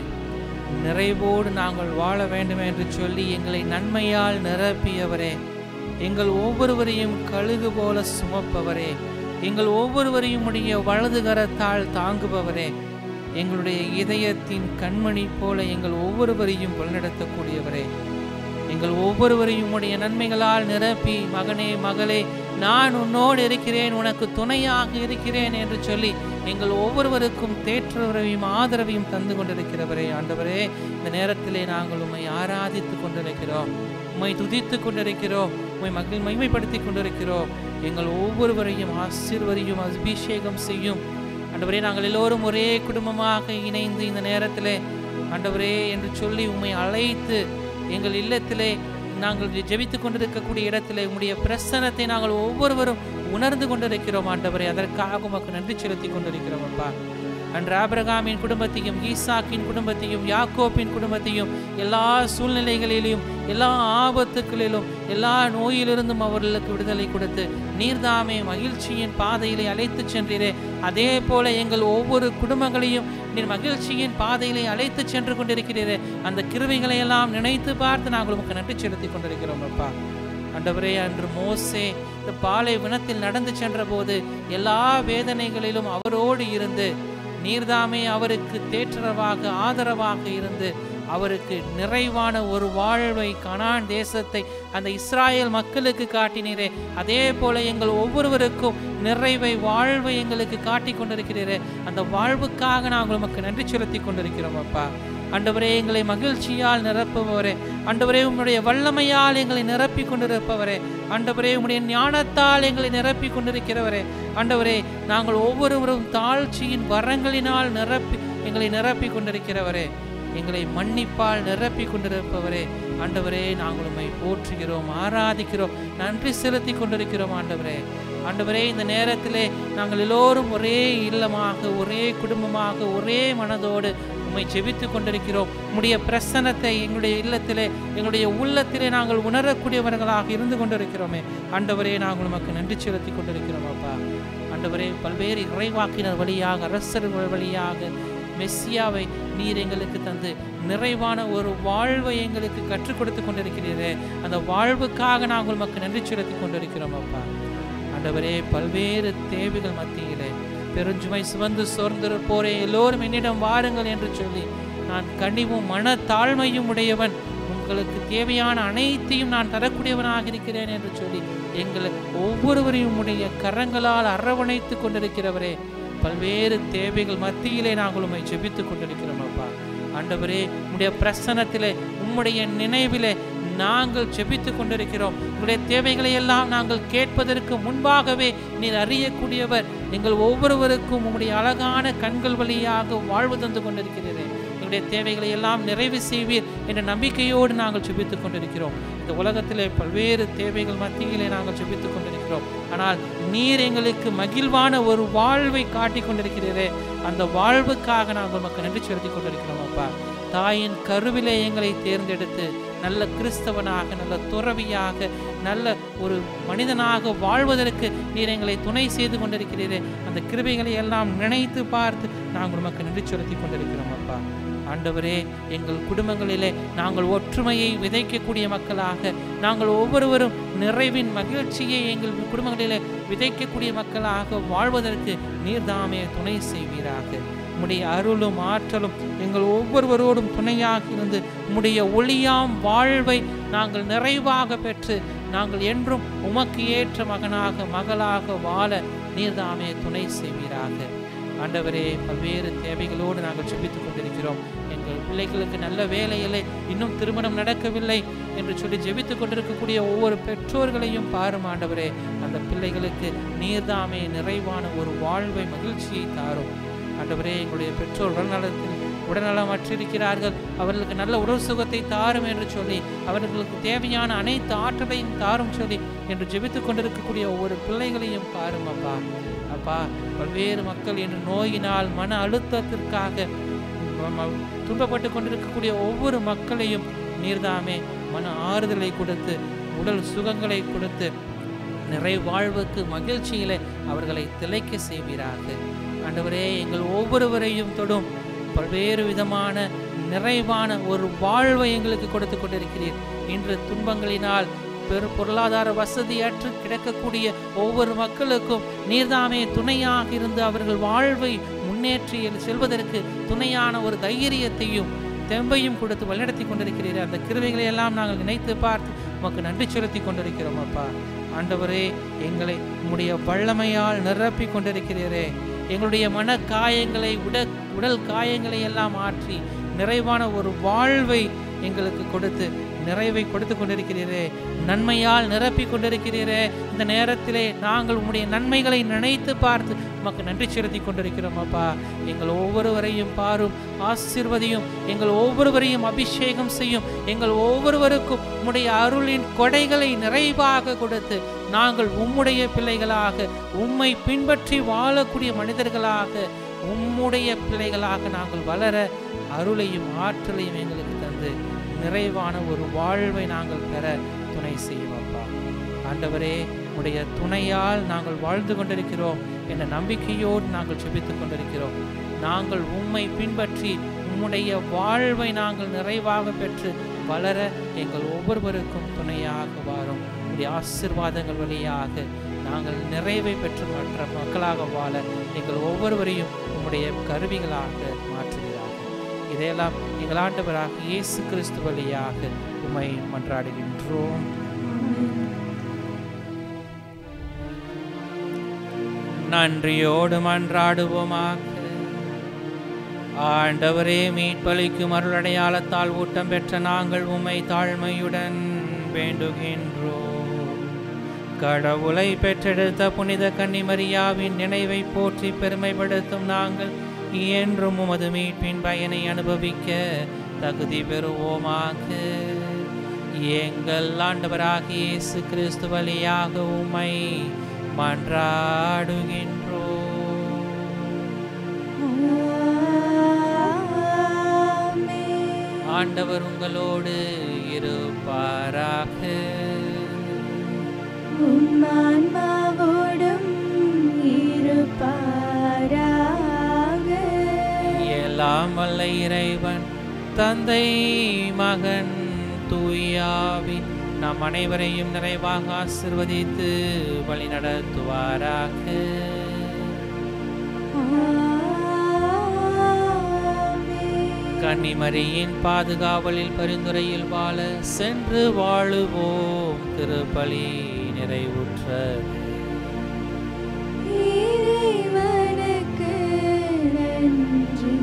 நிறைவோடு நாங்கள் வாழ வேண்டும் என்று சொல்லி எங்களை நன்மையால் நிரப்பியவரே எங்கள் ஒவ்வொருவரையும் கழுகு போல சுமப்பவரே எங்கள் ஒவ்வொருவரையும் உடைய வலது கரத்தால் தாங்குபவரே எங்களுடைய இதயத்தின் கண்மணி போல எங்கள் ஒவ்வொருவரையும் வழிநடத்தக்கூடியவரே எங்கள் ஒவ்வொருவரையும் உடைய நன்மைகளால் நிரப்பி மகனே மகளே நான் உன்னோடு இருக்கிறேன் உனக்கு துணையாக இருக்கிறேன் என்று சொல்லி எங்கள் ஒவ்வொருவருக்கும் தேற்றவரையும் ஆதரவையும் தந்து கொண்டிருக்கிறவரே ஆண்டவரே இந்த நேரத்திலே நாங்கள் உம்மை ஆராதித்து கொண்டிருக்கிறோம் உம்மை துதித்து கொண்டிருக்கிறோம் உம்மை மகிழ் மகிமைப்படுத்தி கொண்டிருக்கிறோம் எங்கள் ஒவ்வொருவரையும் ஆசீர்வரையும் அபிஷேகம் செய்யும் ஆண்டவரே நாங்கள் எல்லோரும் ஒரே குடும்பமாக இணைந்து இந்த நேரத்திலே ஆண்டவரே என்று சொல்லி உம்மை அழைத்து எங்கள் இல்லத்திலே நாங்கள் ஜெபித்துக் கொண்டிருக்கக்கூடிய இடத்திலே உம்முடைய பிரசனத்தை நாங்கள் ஒவ்வொருவரும் உணர்ந்து கொண்டிருக்கிறோம் ஆண்டவரே அதற்காக உமக்கு நன்றி செலுத்திக் கொண்டிருக்கிறோம் அப்பா அன்று ஆபிரகாமின் குடும்பத்தையும் ஈசாக்கின் குடும்பத்தையும் யாக்கோப்பின் குடும்பத்தையும் எல்லா சூழ்நிலைகளிலும் எல்லா ஆபத்துக்களிலும் எல்லா நோயிலிருந்தும் அவர்களுக்கு விடுதலை கொடுத்து நீர்தாமே மகிழ்ச்சியின் பாதையிலே அழைத்துச் சென்றீரே அதே போல எங்கள் ஒவ்வொரு குடும்பங்களையும் நீர் மகிழ்ச்சியின் பாதையிலே அழைத்துச் சென்று கொண்டிருக்கிறீரே அந்த கிருவைகளை எல்லாம் நினைத்து பார்த்து நாங்கள் உமக்கு நன்றி செலுத்திக் கொண்டிருக்கிறோம் அப்பா ஆண்டவரே அன்று மோசே இந்த பாலை வினத்தில் நடந்து சென்றபோது எல்லா வேதனைகளிலும் அவரோடு இருந்து நீர்தாமே அவருக்கு தேற்றரவாக ஆதரவாக இருந்து அவருக்கு நிறைவான ஒரு வாழ்வை கனான் தேசத்தை அந்த இஸ்ராயேல் மக்களுக்கு காட்டினீரே அதே போல எங்கள் ஒவ்வொருவருக்கும் நிறைவை வாழ்வை எங்களுக்கு காட்டி கொண்டிருக்கிறீரே அந்த வாழ்வுக்காக நாங்கள் உமக்கு நன்றி செலுத்தி கொண்டிருக்கிறோம் அப்பா ஆண்டவரே எங்களை மகிழ்ச்சியால் நிரப்புபவரே ஆண்டவரே உம்முடைய வல்லமையால் எங்களை நிரப்பி கொண்டிருப்பவரே ஆண்டவரே உம்முடைய ஞானத்தால் எங்களை நிரப்பி கொண்டிருக்கிறவரே ஆண்டவரே நாங்கள் ஒவ்வொருவரும் தாழ்ச்சியின் வரங்களினால் நிரப்பி எங்களை நிரப்பி கொண்டிருக்கிறவரே எங்களை மன்னிப்பால் நிரப்பி கொண்டிருப்பவரே ஆண்டவரே நாங்கள் உம்மை போற்றுகிறோம் ஆராதிக்கிறோம் நன்றி செலுத்தி கொண்டிருக்கிறோம் ஆண்டவரே ஆண்டவரே இந்த நேரத்திலே நாங்கள் எல்லோரும் ஒரே இல்லமாக ஒரே குடும்பமாக ஒரே மனதோடு உம்மை ஜெபித்து கொண்டிருக்கிறோம் உம்முடைய பிரசன்னத்தை எங்களுடைய இல்லத்திலே எங்களுடைய உள்ளத்திலே நாங்கள் உணரக்கூடியவர்களாக இருந்து கொண்டிருக்கிறோமே ஆண்டவரே நாங்கள் உமக்கு நன்றி செலுத்தி கொண்டிருக்கிறோம் அப்பா ஆண்டவரே பல்வேறு இறைவாக்கினர் வழியாக அரசர்கள் வழியாக மெஸ்ஸியாவை நீர் எங்களுக்கு தந்து நிறைவான ஒரு வாழ்வை எங்களுக்கு கற்றுக் கொடுத்து கொண்டிருக்கிறீரே அந்த வாழ்வுக்காக நாங்கள் உமக்கு நன்றி செலுத்தி கொண்டிருக்கிறோம் அப்பா ஆண்டவரே பல்வேறு தேவைகள் மத்தியிலே பெருஞ்சுமை சுமந்து சோர்ந்திருப்போரே எல்லோரும் என்னிடம் வாருங்கள் என்று சொல்லி நான் கனிவும் மன தாழ்மையும் உடையவன் உங்களுக்கு தேவையான அனைத்தையும் நான் தரக்கூடியவனாக இருக்கிறேன் என்று சொல்லி எங்களை ஒவ்வொருவரையும் உடைய கரங்களால் அரவணைத்து கொண்டிருக்கிறவரே பல்வேறு தேவைகள் மத்தியிலே நாங்கள் உம்மை ஜெபித்துக் கொண்டிருக்கிறோம் அப்பா ஆண்டவரே உம்முடைய பிரசன்னத்திலே உம்முடைய நினைவிலே நாங்கள் ஜெபித்துக் கொண்டிருக்கிறோம் உங்களுடைய தேவைகளை எல்லாம் நாங்கள் கேட்பதற்கு முன்பாகவே நீர் அறியக்கூடியவர் எங்கள் ஒவ்வொருவருக்கும் உம்முடைய அழகான கண்கள் வழியாக வாழ்வு தந்து கொண்டிருக்கிறீரே எங்களுடைய தேவைகளை எல்லாம் நிறைவு செய்வீர் என்ற நம்பிக்கையோடு நாங்கள் ஜெபித்துக் கொண்டிருக்கிறோம் இந்த உலகத்திலே பல்வேறு தேவைகள் மத்தியிலே நாங்கள் ஜெபித்துக் கொண்டிருக்கிறோம் ஆனால் நீர் எங்களுக்கு மகிழ்வான ஒரு வாழ்வை காட்டிக் கொண்டிருக்கிறீரே அந்த வாழ்வுக்காக நாங்கள் உமக்கு நன்றி செலுத்தி கொண்டிருக்கிறோம் அப்பா தாயின் கருவிலே எங்களை தேர்ந்தெடுத்து நல்ல கிறிஸ்தவனாக நல்ல துறவியாக நல்ல ஒரு மனிதனாக வாழ்வதற்கு நீர் எங்களை துணை செய்து கொண்டிருக்கிறீரே அந்த கிருபைகளை எல்லாம் நினைத்து பார்த்து நாங்கள் உமக்கு நன்றி செலுத்தி கொண்டிருக்கிறோம் அப்பா ஆண்டவரே எங்கள் குடும்பங்களிலே நாங்கள் ஒற்றுமையை விதைக்கக்கூடிய மக்களாக நாங்கள் ஒவ்வொருவரும் நிறைவின் மகிழ்ச்சியை எங்கள் குடும்பங்களிலே விதைக்கக்கூடிய மக்களாக வாழ்வதற்கு நீர்தாமே துணை செய்வீராக உம்முடைய அருளும் ஆற்றலும் எங்கள் ஒவ்வொருவரோடும் துணையாக இருந்து உம்முடைய ஒளியாம் வாழ்வை நாங்கள் நிறைவாக பெற்று நாங்கள் என்றும் உமக்கு ஏற்ற மகனாக மகளாக வாழ நீர்தாமே துணை செய்வீராக ஆண்டவரே பல்வேறு தேவைகளோடு நாங்கள் ஜெபித்துக் கொண்டிருக்கிறோம் எங்கள் பிள்ளைகளுக்கு நல்ல வேலையில்லை இன்னும் திருமணம் நடக்கவில்லை என்று சொல்லி ஜெபித்துக் கொண்டிருக்கக்கூடிய ஒவ்வொரு பெற்றோர்களையும் பாரும் ஆண்டவரே அந்த பிள்ளைகளுக்கு நீர்தாமே நிறைவான ஒரு வாழ்வை மகிழ்ச்சியை தாரும் ஆண்டவரே எங்களுடைய பெற்றோர் உடல்நலத்தில் உடல்நலமற்றிருக்கிறார்கள் அவர்களுக்கு நல்ல உடல் சுகத்தை தாரும் என்று சொல்லி அவர்களுக்கு தேவையான அனைத்து ஆற்றலையும் தாரும் சொல்லி என்று ஜெபித்துக் கொண்டிருக்கக்கூடிய ஒவ்வொரு பிள்ளைகளையும் பாரும் அப்பா அப்பா பல்வேறு மக்கள் இன்று நோயினால் மன அழுத்தத்திற்காக ம- ம- துன்பப்பட்டு கொண்டிருக்கக்கூடிய ஒவ்வொரு மக்களையும் நீர்தாமே மன ஆறுதலை கொடுத்து உடல் சுகங்களை கொடுத்து நிறை வாழ்வுக்கு மகிழ்ச்சியிலே அவர்களை திளைக்க செய்வீராக ஆண்டவரே எங்கள் ஒவ்வொருவரையும் தொடும் பல்வேறு விதமான நிறைவான ஒரு வாழ்வை எங்களுக்கு கொடுத்து கொண்டிருக்கிறீர் இன்று துன்பங்களினால் பெரு பொருளாதார வசதியற்று கிடக்கக்கூடிய ஒவ்வொரு மக்களுக்கும் நீர்தாமே துணையாக இருந்து அவர்கள் வாழ்வை முன்னேற்றி செல்வதற்கு துணையான ஒரு தைரியத்தையும் தெம்பையும் கொடுத்து வழிநடத்தி கொண்டிருக்கிறீர் அந்த கிருவைகளை எல்லாம் நாங்கள் நினைத்து பார்த்து உமக்கு நன்றி செலுத்தி கொண்டிருக்கிறோம் அப்பா ஆண்டவரே எங்களை உம்முடைய வல்லமையால் நிரப்பி கொண்டிருக்கிறீரே எங்களுடைய மன காயங்களை உட உடல் காயங்களை எல்லாம் ஆற்றி நிறைவான ஒரு வாழ்வை எங்களுக்கு கொடுத்து நிறைவை கொடுத்து கொண்டிருக்கிறீரே நன்மையால் நிரப்பி கொண்டிருக்கிறீரே இந்த நேரத்திலே நாங்கள் உம்முடைய நன்மைகளை நினைத்து பார்த்து உமக்கு நன்றி செலுத்தி கொண்டிருக்கிறோம் அப்பா எங்கள் ஒவ்வொருவரையும் பாரும் ஆசிர்வதியும் எங்கள் ஒவ்வொருவரையும் அபிஷேகம் செய்யும் எங்கள் ஒவ்வொருவருக்கும் உம்முடைய அருளின் கொடைகளை நிறைவாக கொடுத்து நாங்கள் உம்முடைய பிள்ளைகளாக உம்மை பின்பற்றி வாழக்கூடிய மனிதர்களாக உம்முடைய பிள்ளைகளாக நாங்கள் வளர அருளையும் ஆற்றலையும் எங்களுக்கு தந்து நிறைவான ஒரு வாழ்வை நாங்கள் பெற துணை செய்யும் அப்பா ஆண்டவரே உடைய துணையால் நாங்கள் வாழ்ந்து கொண்டிருக்கிறோம் என்ற நம்பிக்கையோடு நாங்கள் செபித்துக் கொண்டிருக்கிறோம் நாங்கள் உம்மை பின்பற்றி உம்முடைய வாழ்வை நாங்கள் நிறைவாக பெற்று வளர எங்கள் ஒவ்வொருவருக்கும் துணையாக வாரும் உடைய ஆசிர்வாதங்கள் வழியாக நாங்கள் நிறைவை பெற்று மற்ற மக்களாக வாழ எங்கள் ஒவ்வொருவரையும் உம்முடைய கருவிகளாக மாற்றுகிறார்கள் இதையெல்லாம் எங்கள் ஆண்டவராக இயேசு கிறிஸ்து வழியாக உம்மை மன்றாடுகின்றோம் நன்றியோடு மன்றாடுவோமாக ஆண்டவரே மீட்பளிக்கும் அருளடையாளத்தால் ஊட்டம் பெற்ற நாங்கள் உம்மை தாழ்மையுடன் வேண்டுகின்றோம் கடவுளை பெற்றெடுத்த புனித கன்னிமரியாவின் நினைவை போற்றி பெருமைப்படுத்தும் நாங்கள் என்றும் உமது மீட்பின் பயனை அனுபவிக்க தகுதி பெறுவோமாக எங்கள் ஆண்டவராகிய இயேசு கிறிஸ்து வழியாக உம்மை மன்றாடுகின்றோம் ஆமென். ஆண்டவர் உங்களோடு இருப்பாராக உம் ஆன்மாவோடும் இருப்பாராக. எல்லா எல்லாம் வல்ல இறைவன் தந்தை மகன் தூயாவி நாம் அனைவரையும் நிறைவாக ஆசிர்வதித்து வழி நடத்துவாராக கன்னிமரியின் பாதுகாவலில் பரிந்துரையில் வாழ சென்று வாழுவோம் திருப்பலி நிறைவுற்றது இறைவனுக்கு நன்றி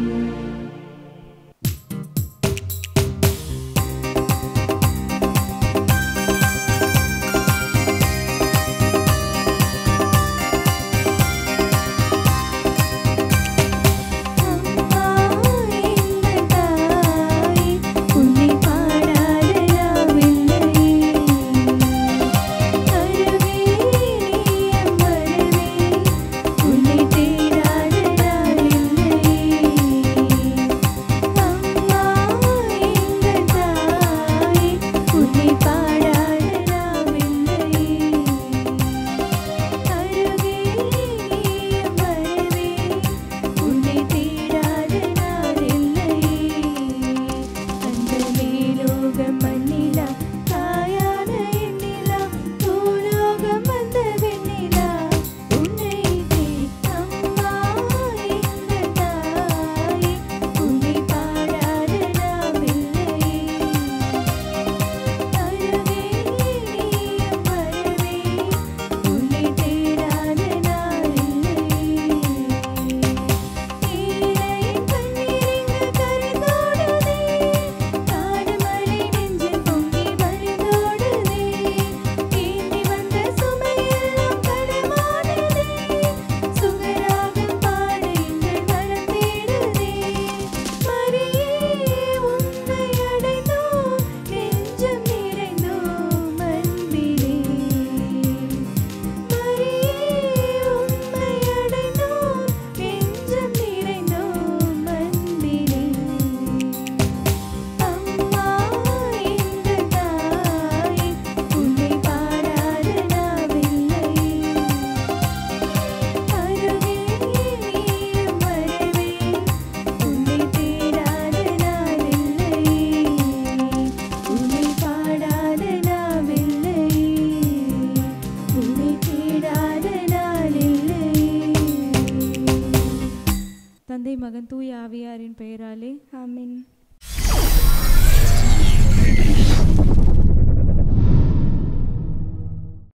அம்மா எங்கள் தாய் உன்னை பாடாத நாவில்லை அருகே நீ அமரவே உன்னை தேடாத நாளில்லை அம்மா எங்கள் தாய் உன்னை பாடாத நாவில்லை அருகே நீ அமரவே உன்னை தேடாத நாளில்லை அந்த மேலோக மண்ணிலா தாயான எண்ணிலா பூலோகம் வந்த வெண்ணிலா உன்னை அம்மா எங்கள் தாய் உன்னை பாடாத நாவில்லை அருகே நீ அமரவே உன்னை தேடாத நாளில்லை நீரையின் கண்ணீரிங்கு கரைந்தோடுதே காடுமலை நெஞ்சில் பொங்கி வழிந்தோடுதே ஏந்தி வந்த சுமையெல்லாம் கடமாடுதே சுகராகம் பாட எங்கள் மனம் தேடுதே மரியே உன்னை அடைந்தோம் நெஞ்சம் நிறைந்தோம் அன்பிலே மரியே உம்மை அடைந்தோம் நெஞ்சம் நிறைந்தோம் அன்பிலே அம்மா எங்கள் தாய் உன்னை பாடாத நாவில்லை அருகே நீ அமரவே உன்னை தேடாத நாளில்லை உன்னை பாடாத நாவில்லை உன்னை தேடாத நாளில்லை தந்தை மகன் தூய ஆவியாரின் பெயராலே ஆமென்